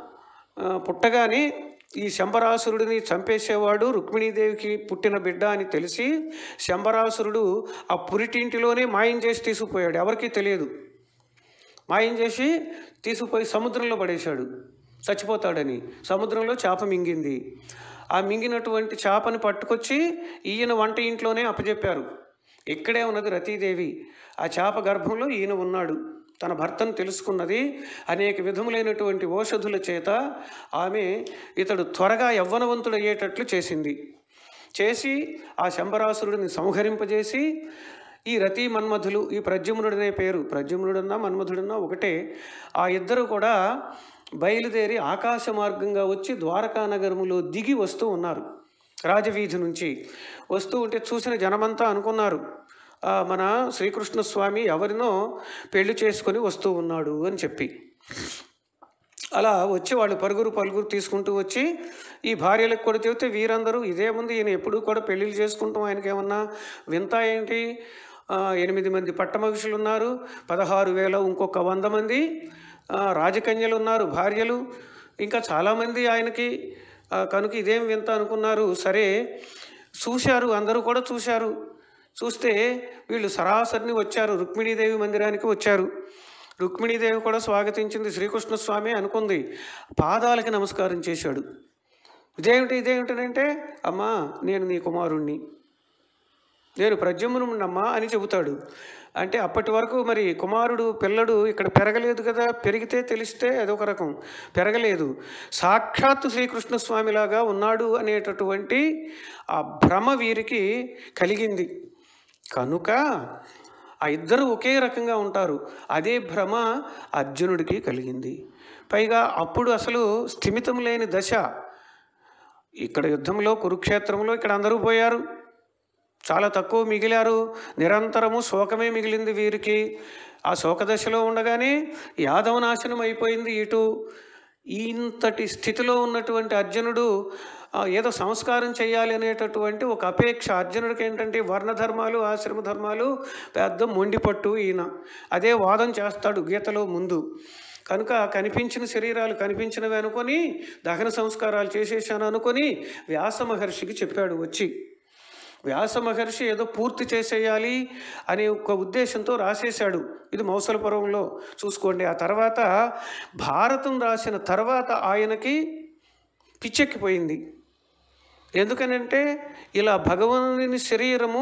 ఆ, పుట్టగానే ఈ శంబరాసురుడిని చంపేసేవాడు రుక్మిణీదేవికి పుట్టిన బిడ్డ అని తెలిసి శంబరాసురుడు ఆ పురిటింటిలోనే మాయం చేసి తీసుకుపోయాడు ఎవరికీ తెలియదు మాయం చేసి తీసుకుపోయి సముద్రంలో పడేశాడు చచ్చిపోతాడని సముద్రంలో చేప మింగింది ఆ మింగినటువంటి చేపని పట్టుకొచ్చి ఈయన వంట ఇంట్లోనే అప్పచెప్పారు ఇక్కడే ఉన్నది రతీదేవి ఆ చేప గర్భంలో ఈయన ఉన్నాడు తన భర్తను తెలుసుకున్నది అనేక విధములైనటువంటి ఓషధుల చేత ఆమె ఇతడు త్వరగా యవ్వనవంతుడయ్యేటట్లు చేసింది చేసి ఆ శంబరాసురుడిని సంహరింపజేసి ఈ రతి మన్మధులు ఈ ప్రద్యుమ్నుడనే పేరు ప్రద్యుమ్నుడన్నా మన్మధుడన్నా ఒకటే ఆ ఇద్దరు కూడా బయలుదేరి ఆకాశ మార్గంగా వచ్చి ద్వారకా నగరములో దిగి వస్తూ ఉన్నారు రాజవీధి నుంచి వస్తూ ఉంటే చూసిన జనమంతా అనుకున్నారు "ఆ, మన శ్రీకృష్ణ స్వామి ఎవరినో పెళ్లి చేసుకొని వస్తూ ఉన్నాడు అని చెప్పి అలా వచ్చి వాళ్ళు పరుగురు పలుగురు తీసుకుంటూ వచ్చి ఈ భార్యలకు కూడా చెబితే వీరందరూ ఇదే ముందు ఈయన ఎప్పుడు కూడా పెళ్ళిళ్ళు చేసుకుంటాం ఆయనకి ఏమన్నా వింత ఏంటి ఆ, ఎనిమిది మంది పట్టమహిషులు ఉన్నారు పదహారు వేల ఇంకొక వంద మంది ఆ, రాజకన్యలు ఉన్నారు భార్యలు ఇంకా చాలామంది ఆయనకి ఆ, కనుక ఇదేం వింత అనుకున్నారు సరే చూశారు అందరూ కూడా చూశారు చూస్తే వీళ్ళు సరాసరిని వచ్చారు రుక్మిణీదేవి మందిరానికి వచ్చారు రుక్మిణీదేవి కూడా స్వాగతించింది శ్రీకృష్ణ స్వామి అనుకుంది పాదాలకి నమస్కారం చేశాడు ఇదేమిటి ఇదేమిటనంటే అమ్మా నేను నీ కుమారుణ్ణి నేను ప్రద్యుమ్నుడమ్మా అని చెబుతాడు అంటే అప్పటి వరకు మరి కుమారుడు పిల్లడు ఇక్కడ పెరగలేదు కదా పెరిగితే తెలిస్తే అదొక రకం పెరగలేదు సాక్షాత్తు శ్రీకృష్ణస్వామిలాగా ఉన్నాడు అనేటటువంటి ఆ భ్రమ వీరికి కలిగింది కనుక ఆ ఇద్దరు ఒకే రకంగా ఉంటారు అదే భ్రమ అర్జునుడికి కలిగింది పైగా అప్పుడు అసలు స్థిమితం లేని దశ ఇక్కడ యుద్ధంలో కురుక్షేత్రంలో ఇక్కడ అందరూ పోయారు చాలా తక్కువ మిగిలారు నిరంతరము శోకమే మిగిలింది వీరికి ఆ శోకదశలో ఉండగానే యాదవ నాశనం అయిపోయింది ఇటు ఇంతటి స్థితిలో ఉన్నటువంటి అర్జునుడు ఆ, ఏదో సంస్కారం చేయాలి అనేటటువంటి ఒక అపేక్ష అర్జునుడికి ఏంటంటే వర్ణ ధర్మాలు ఆశ్రమ ధర్మాలు పెద్ద మొండిపట్టు ఈయన అదే వాదం చేస్తాడు గీతలో ముందు కనుక కనిపించిన శరీరాలు కనిపించినవి అనుకొని దహన సంస్కారాలు చేసేసాను అనుకొని వ్యాస మహర్షికి చెప్పాడు వచ్చి వ్యాస మహర్షి ఏదో పూర్తి చేసేయాలి అనే ఒక ఉద్దేశంతో రాసేశాడు ఇది మౌసల పర్వంలో చూసుకోండి ఆ తర్వాత భారతం రాసిన తర్వాత ఆయనకి పిచ్చెక్కిపోయింది ఎందుకనంటే ఇలా భగవానుని శరీరము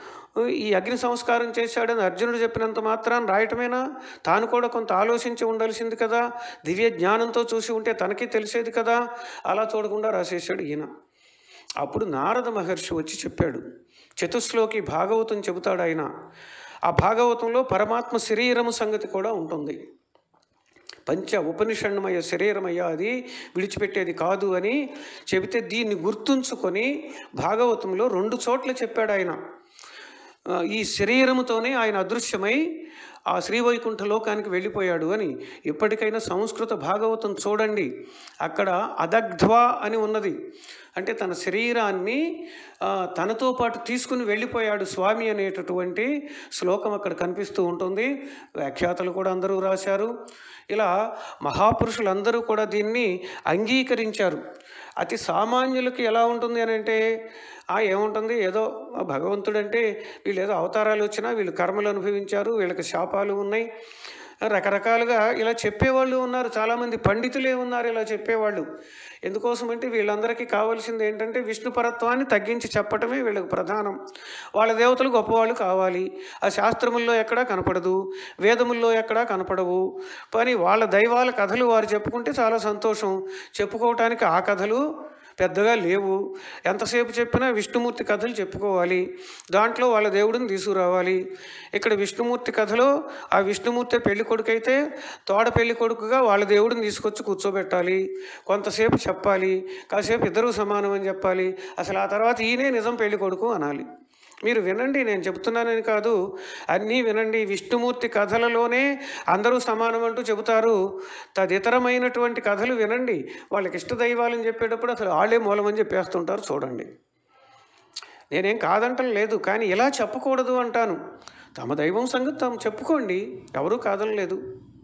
ఈ అగ్ని సంస్కారం చేశాడని అర్జునుడు చెప్పినంత మాత్రాన్ని రాయటమేనా తాను కూడా కొంత ఆలోచించి ఉండాల్సింది కదా దివ్య జ్ఞానంతో చూసి ఉంటే తనకి తెలిసేది కదా అలా చూడకుండా రాసేశాడు ఈయన అప్పుడు నారద మహర్షి వచ్చి చెప్పాడు చతుశ్లోకి భాగవతం చెబుతాడు ఆయన ఆ భాగవతంలో పరమాత్మ శరీరము సంగతి కూడా ఉంటుంది పంచ ఉపనిషణ్మయ శరీరమయ్యా అది విడిచిపెట్టేది కాదు అని చెబితే దీన్ని గుర్తుంచుకొని భాగవతంలో రెండు చోట్ల చెప్పాడు ఆయన ఆ, ఈ శరీరముతోనే ఆయన అదృశ్యమై ఆ శ్రీవైకుంఠ లోకానికి వెళ్ళిపోయాడు అని ఎప్పటికైనా సంస్కృత భాగవతం చూడండి అక్కడ అదగ్ధ్వా అని ఉన్నది అంటే తన శరీరాన్ని ఆ, తనతో పాటు తీసుకుని వెళ్ళిపోయాడు స్వామి అనేటటువంటి శ్లోకం అక్కడ కనిపిస్తూ ఉంటుంది వ్యాఖ్యాతలు కూడా అందరూ రాశారు ఇలా మహాపురుషులందరూ కూడా దీన్ని అంగీకరించారు అతి సామాన్యులకి ఎలా ఉంటుంది అని అంటే ఆ ఏముంటుంది ఏదో ఆ భగవంతుడంటే వీళ్ళు ఏదో అవతారాలు వచ్చినా వీళ్ళు కర్మలు అనుభవించారు వీళ్ళకి శాపాలు ఉన్నాయి రకరకాలుగా ఇలా చెప్పేవాళ్ళు ఉన్నారు చాలామంది పండితులే ఉన్నారు ఇలా చెప్పేవాళ్ళు ఎందుకోసం అంటే వీళ్ళందరికీ కావాల్సింది ఏంటంటే విష్ణు పరత్వాన్ని తగ్గించి చెప్పటమే వీళ్ళకి ప్రధానం వాళ్ళ దేవతలు గొప్పవాళ్ళు కావాలి ఆ శాస్త్రముల్లో ఎక్కడా కనపడదు వేదముల్లో ఎక్కడా కనపడవు కానీ వాళ్ళ దైవాల కథలు వారు చెప్పుకుంటే చాలా సంతోషం చెప్పుకోవటానికి ఆ కథలు పెద్దగా లేవు ఎంతసేపు చెప్పినా విష్ణుమూర్తి కథలు చెప్పుకోవాలి దాంట్లో వాళ్ళ దేవుడిని తీసుకురావాలి ఇక్కడ విష్ణుమూర్తి కథలో ఆ విష్ణుమూర్తి పెళ్లి కొడుకు అయితే తోడ పెళ్లి కొడుకుగా వాళ్ళ దేవుడిని తీసుకొచ్చి కూర్చోబెట్టాలి కొంతసేపు చెప్పాలి కాసేపు ఇద్దరూ సమానం అని చెప్పాలి అసలు ఆ తర్వాత ఈయనే నిజం పెళ్లి కొడుకు అనాలి మీరు వినండి నేను చెప్తున్నానని కాదు అన్నీ వినండి విష్ణుమూర్తి కథలలోనే అందరూ సమానం అంటూ చెబుతారు తదితరమైనటువంటి కథలు వినండి వాళ్ళకి ఇష్ట దైవాలని చెప్పేటప్పుడు అసలు వాళ్ళే మూలమని చెప్పేస్తుంటారు చూడండి నేనేం కాదంటం లేదు కానీ ఇలా చెప్పకూడదు అంటాను తమ దైవం సంగతి తాము చెప్పుకోండి ఎవరూ కాదనలేదు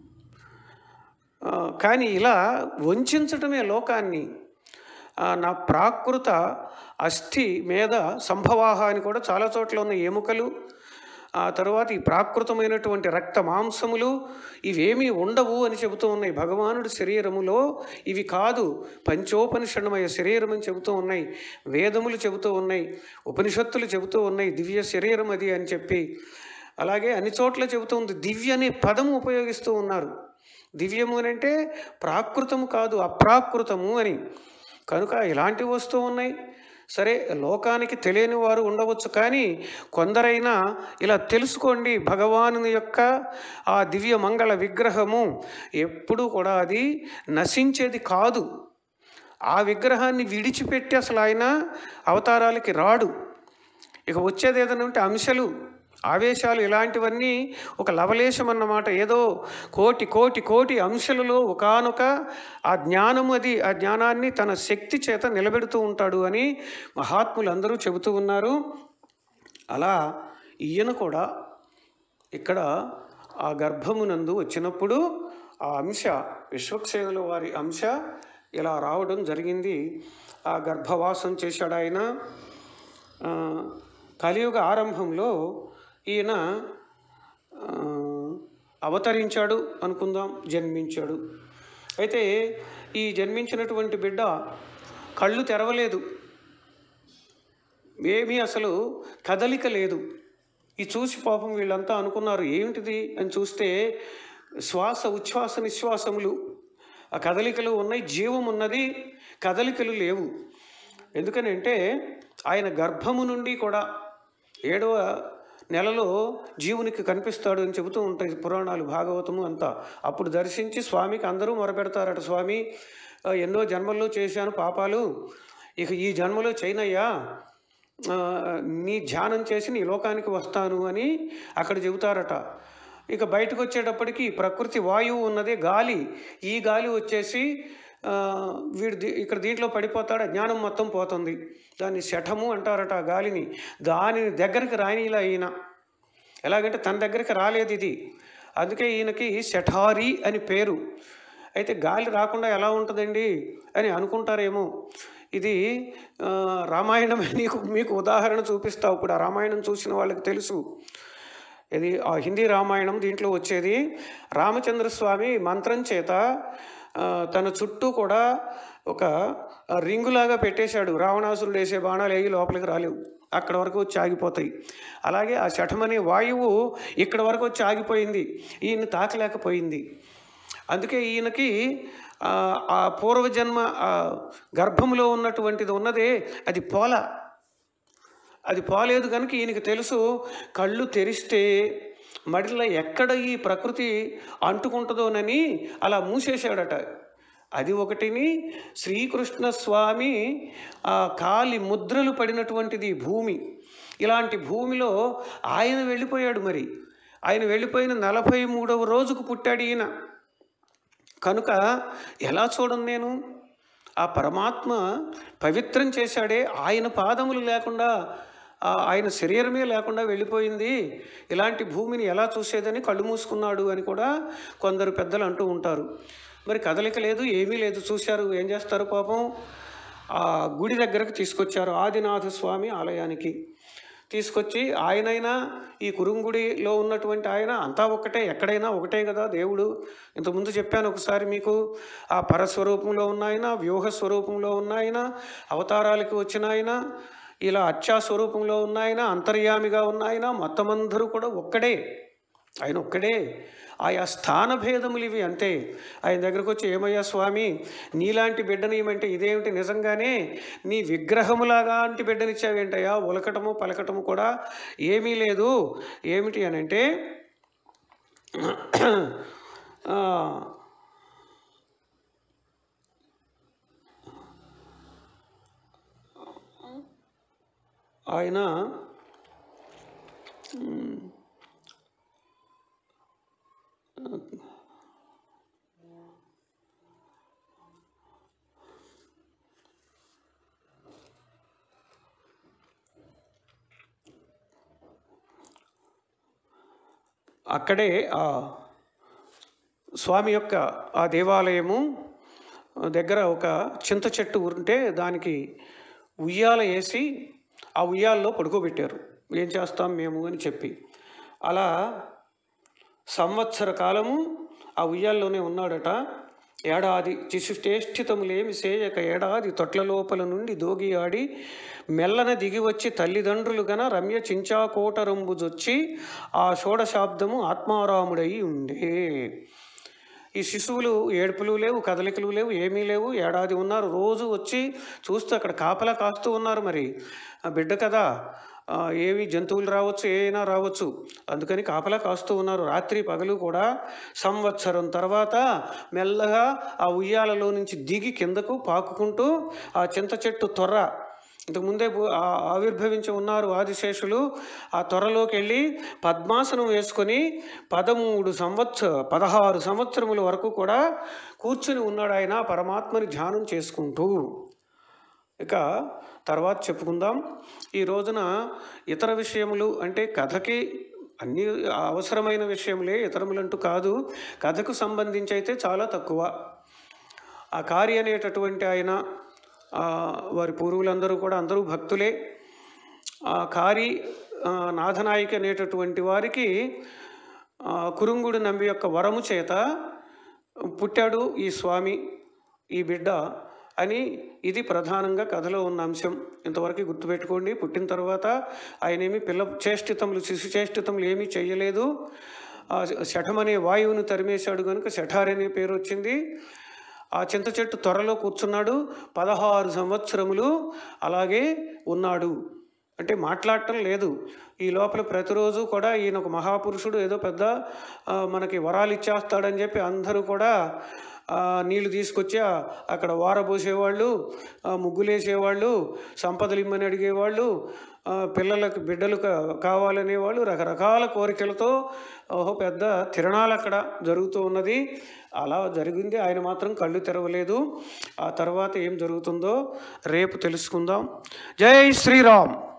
ఆ, కానీ ఇలా వంచడమే లోకాన్ని ఆ, నా ప్రాకృత అస్థి మీద సంభవాహ అని కూడా చాలా చోట్ల ఉన్న ఎముకలు ఆ తర్వాత ఈ ప్రాకృతమైనటువంటి రక్త మాంసములు ఇవేమీ ఉండవు అని చెబుతూ ఉన్నాయి భగవానుడి శరీరములో ఇవి కాదు పంచోపనిషణమయ శరీరం అని చెబుతూ ఉన్నాయి వేదములు చెబుతూ ఉన్నాయి ఉపనిషత్తులు చెబుతూ ఉన్నాయి దివ్య శరీరం అది అని చెప్పి అలాగే అన్ని చోట్ల చెబుతూ ఉంది దివ్య అనే పదము ఉపయోగిస్తూ ఉన్నారు దివ్యము అని అంటే ప్రాకృతము కాదు అప్రాకృతము అని కనుక ఇలాంటివి వస్తూ ఉన్నాయి సరే లోకానికి తెలియని వారు ఉండవచ్చు కానీ కొందరైనా ఇలా తెలుసుకోండి భగవాను యొక్క ఆ దివ్య మంగళ విగ్రహము ఎప్పుడూ కూడా అది నశించేది కాదు ఆ విగ్రహాన్ని విడిచిపెట్టి అసలు ఆయన అవతారాలకి రాడు ఇక వచ్చేది ఏదైనా ఉంటే అంశాలు ఆవేశాలు ఇలాంటివన్నీ ఒక లవలేశం అన్నమాట ఏదో కోటి కోటి కోటి అంశాలలో ఒకానొక ఆ జ్ఞానం అది ఆ జ్ఞానాన్ని తన శక్తి చేత నిలబెడుతూ ఉంటాడు అని మహాత్ములు అందరూ చెబుతూ ఉన్నారు అలా ఈయన కూడా ఇక్కడ ఆ గర్భమునందు వచ్చినప్పుడు ఆ అంశ విశ్వక్సేనుల వారి అంశ ఇలా రావడం జరిగింది ఆ గర్భవాసం చేశాడు ఆయన ఆ, కలియుగ ఆరంభంలో ఈయన ఆ, అవతరించాడు అనుకుందాం జన్మించాడు అయితే ఈ జన్మించినటువంటి బిడ్డ కళ్ళు తెరవలేదు ఏమీ అసలు కదలిక లేదు ఈ చూసి పాపం వీళ్ళంతా అనుకున్నారు ఏమిటిది అని చూస్తే శ్వాస ఉచ్ఛ్వాస నిశ్వాసములు ఆ కదలికలు ఉన్నాయి జీవం ఉన్నది కదలికలు లేవు ఎందుకని అంటే ఆయన గర్భము నుండి కూడా ఏడవ నెలలో జీవునికి కనిపిస్తాడు అని చెబుతూ ఉంటాయి పురాణాలు భాగవతము అంతా అప్పుడు దర్శించి స్వామికి అందరూ మొరపెడతారట స్వామి ఆ, ఎన్నో జన్మల్లో చేశాను పాపాలు ఇక ఈ జన్మలో చేయనయ్యా ఆ, నీ ధ్యానం చేసి నీ లోకానికి వస్తాను అని అక్కడ చెబుతారట ఇక బయటకు వచ్చేటప్పటికి ప్రకృతి వాయువు ఉన్నది గాలి ఈ గాలి వచ్చేసి ఆ, వీడు దీ- ఇక్కడ దీంట్లో పడిపోతాడు జ్ఞానం మొత్తం పోతుంది దాన్ని శఠము అంటారట ఆ గాలిని దానిని దగ్గరికి రానిలా ఈయన ఎలాగంటే తన దగ్గరికి రాలేదు ఇది అందుకే ఈయనకి శఠారి అని పేరు అయితే గాలి రాకుండా ఎలా ఉంటుందండి అని అనుకుంటారేమో ఇది ఆ, రామాయణం నీకు మీకు ఉదాహరణ చూపిస్తావు ఇప్పుడు ఆ రామాయణం చూసిన వాళ్ళకి తెలుసు ఇది ఆ హిందీ రామాయణం దీంట్లో వచ్చేది రామచంద్ర స్వామి మంత్రం చేత ఆ, తన చుట్టూ కూడా ఒక రింగులాగా పెట్టేశాడు రావణాసురుడు వేసే బాణాలు ఏవి లోపలికి రాలేవు అక్కడ వరకు వచ్చి ఆగిపోతాయి అలాగే ఆ శఠమనే వాయువు ఇక్కడ వరకు వచ్చి ఆగిపోయింది ఈయన తాకలేకపోయింది అందుకే ఈయనకి ఆ, ఆ పూర్వజన్మ ఆ గర్భంలో ఉన్నటువంటిది ఉన్నదే అది పోల అది పోలేదు కనుక ఈయనకి తెలుసు కళ్ళు తెరిస్తే మడిలో ఎక్కడ ఈ ప్రకృతి అంటుకుంటుందోనని అలా మూసేశాడట అది ఒకటిని శ్రీకృష్ణ స్వామి ఆ కాలి ముద్రలు పడినటువంటిది భూమి ఇలాంటి భూమిలో ఆయన వెళ్ళిపోయాడు మరి ఆయన వెళ్ళిపోయిన నలభై మూడవ రోజుకు పుట్టాడు ఈయన కనుక ఎలా చూడను నేను ఆ పరమాత్మ పవిత్రం చేశాడే ఆయన పాదములు లేకుండా ఆ ఆయన శరీరమే లేకుండా వెళ్ళిపోయింది ఇలాంటి భూమిని ఎలా చూసేదని కళ్ళు మూసుకున్నాడు అని కూడా కొందరు పెద్దలు అంటూ ఉంటారు మరి కదలిక లేదు ఏమీ లేదు చూశారు ఏం చేస్తారు పాపం ఆ గుడి దగ్గరకు తీసుకొచ్చారు ఆదినాథ స్వామి ఆలయానికి తీసుకొచ్చి ఆయనైనా ఈ కురుంగుడిలో ఉన్నటువంటి ఆయన అంతా ఒకటే ఎక్కడైనా ఒకటే కదా దేవుడు ఇంతకుముందు చెప్పాను ఒకసారి మీకు ఆ పరస్వరూపంలో ఉన్న ఆయన వ్యూహ స్వరూపంలో ఉన్న ఆయన అవతారాలకి వచ్చిన ఆయన ఇలా అచ్చా స్వరూపంలో ఉన్న ఆయన అంతర్యామిగా ఉన్న ఆయన మొత్తం అందరూ కూడా ఒక్కడే ఆయన ఒక్కడే ఆయా స్థాన భేదములు ఇవి అంతే ఆయన దగ్గరకు వచ్చి ఏమయ్యా స్వామి నీలాంటి బిడ్డనియమంటే ఇదేమిటి నిజంగానే నీ విగ్రహములాగా అంటి బిడ్డనిచ్చావేంటయ్యా ఉలకటము పలకటము కూడా ఏమీ లేదు ఏమిటి అని అంటే ఆ, ఆయన అక్కడే ఆ స్వామి యొక్క ఆ దేవాలయము దగ్గర ఒక చింత చెట్టు ఉంటే దానికి ఉయ్యాల వేసి ఆ ఉయ్యాల్లో పడుకోబెట్టారు ఏం చేస్తాం మేము అని చెప్పి అలా సంవత్సర కాలము ఆ ఉయ్యాల్లోనే ఉన్నాడట ఏడాది శిశుష్టేష్ఠితములేమి సేయక ఏడాది తొట్ల లోపల నుండి దోగి ఆడి మెల్లన దిగి వచ్చి తల్లిదండ్రులు గన రమ్య చించాకోటరంబుజొచ్చి ఆ షోడశాబ్దము ఆత్మారాముడై ఉండే ఈ శిశువులు ఏడుపులు లేవు కదలికలు లేవు ఏమీ లేవు ఏడాది ఉన్నారు రోజు వచ్చి చూస్తూ అక్కడ కాపలా కాస్తూ ఉన్నారు మరి ఆ బిడ్డ కదా ఆ, ఏవి జంతువులు రావచ్చు ఏమైనా రావచ్చు అందుకని కాపలా కాస్తూ ఉన్నారు రాత్రి పగలు కూడా సంవత్సరం తర్వాత మెల్లగా ఆ ఉయ్యాలలో నుంచి దిగి కిందకు పాకుకుంటూ ఆ చింత చెట్టు తొర్ర ఇంతకు ముందే భూ- ఆ- ఆవిర్భవించి ఉన్నారు ఆదిశేషులు ఆ త్వరలోకి వెళ్ళి పద్మాసనం వేసుకొని పదమూడు సంవత్స పదహారు సంవత్సరముల వరకు కూడా కూర్చుని ఉన్నాడు ఆయన పరమాత్మని ధ్యానం చేసుకుంటూ ఇక తర్వాత చెప్పుకుందాం ఈ రోజున ఇతర విషయములు అంటే కథకి అన్ని అవసరమైన విషయములే ఇతరములంటూ కాదు కథకు సంబంధించి అయితే చాలా తక్కువ ఆ కార్య అనేటటువంటి ఆయన ఆ, వారి పూర్వులందరూ కూడా అందరూ భక్తులే ఆ కారి ఆ, నాథనాయిక అనేటటువంటి వారికి ఆ, కురుంగుడు నంబి యొక్క వరము చేత పుట్టాడు ఈ స్వామి ఈ బిడ్డ అని ఇది ప్రధానంగా కథలో ఉన్న అంశం ఇంతవరకు గుర్తుపెట్టుకోండి పుట్టిన తర్వాత ఆయన ఏమి పిల్ల చేష్టితములు శిశు చేష్టితములు ఏమీ చేయలేదు ఆ శఠం అనే వాయువును తరిమేశాడు కనుక శఠార్ అనే పేరు వచ్చింది ఆ చింత చెట్టు త్వరలో కూర్చున్నాడు పదహారు సంవత్సరములు అలాగే ఉన్నాడు అంటే మాట్లాడటం లేదు ఈ లోపల ప్రతిరోజు కూడా ఈయన ఒక మహాపురుషుడు ఏదో పెద్ద ఆ, మనకి వరాలు ఇచ్చేస్తాడని చెప్పి అందరూ కూడా ఆ, నీళ్లు తీసుకొచ్చి ఆ, అక్కడ వారబోసేవాళ్ళు ఆ, ముగ్గులేసేవాళ్ళు సంపదలు ఇమ్మని అడిగేవాళ్ళు ఆ, పిల్లలకు బిడ్డలు కా- కావాలనేవాళ్ళు రకరకాల కోరికలతో ఓహో పెద్ద తిరణాలు అక్కడ జరుగుతూ ఉన్నది అలా జరిగింది ఆయన మాత్రం కళ్ళు తెరవలేదు ఆ తర్వాత ఏం జరుగుతుందో రేపు తెలుసుకుందాం జై శ్రీరామ్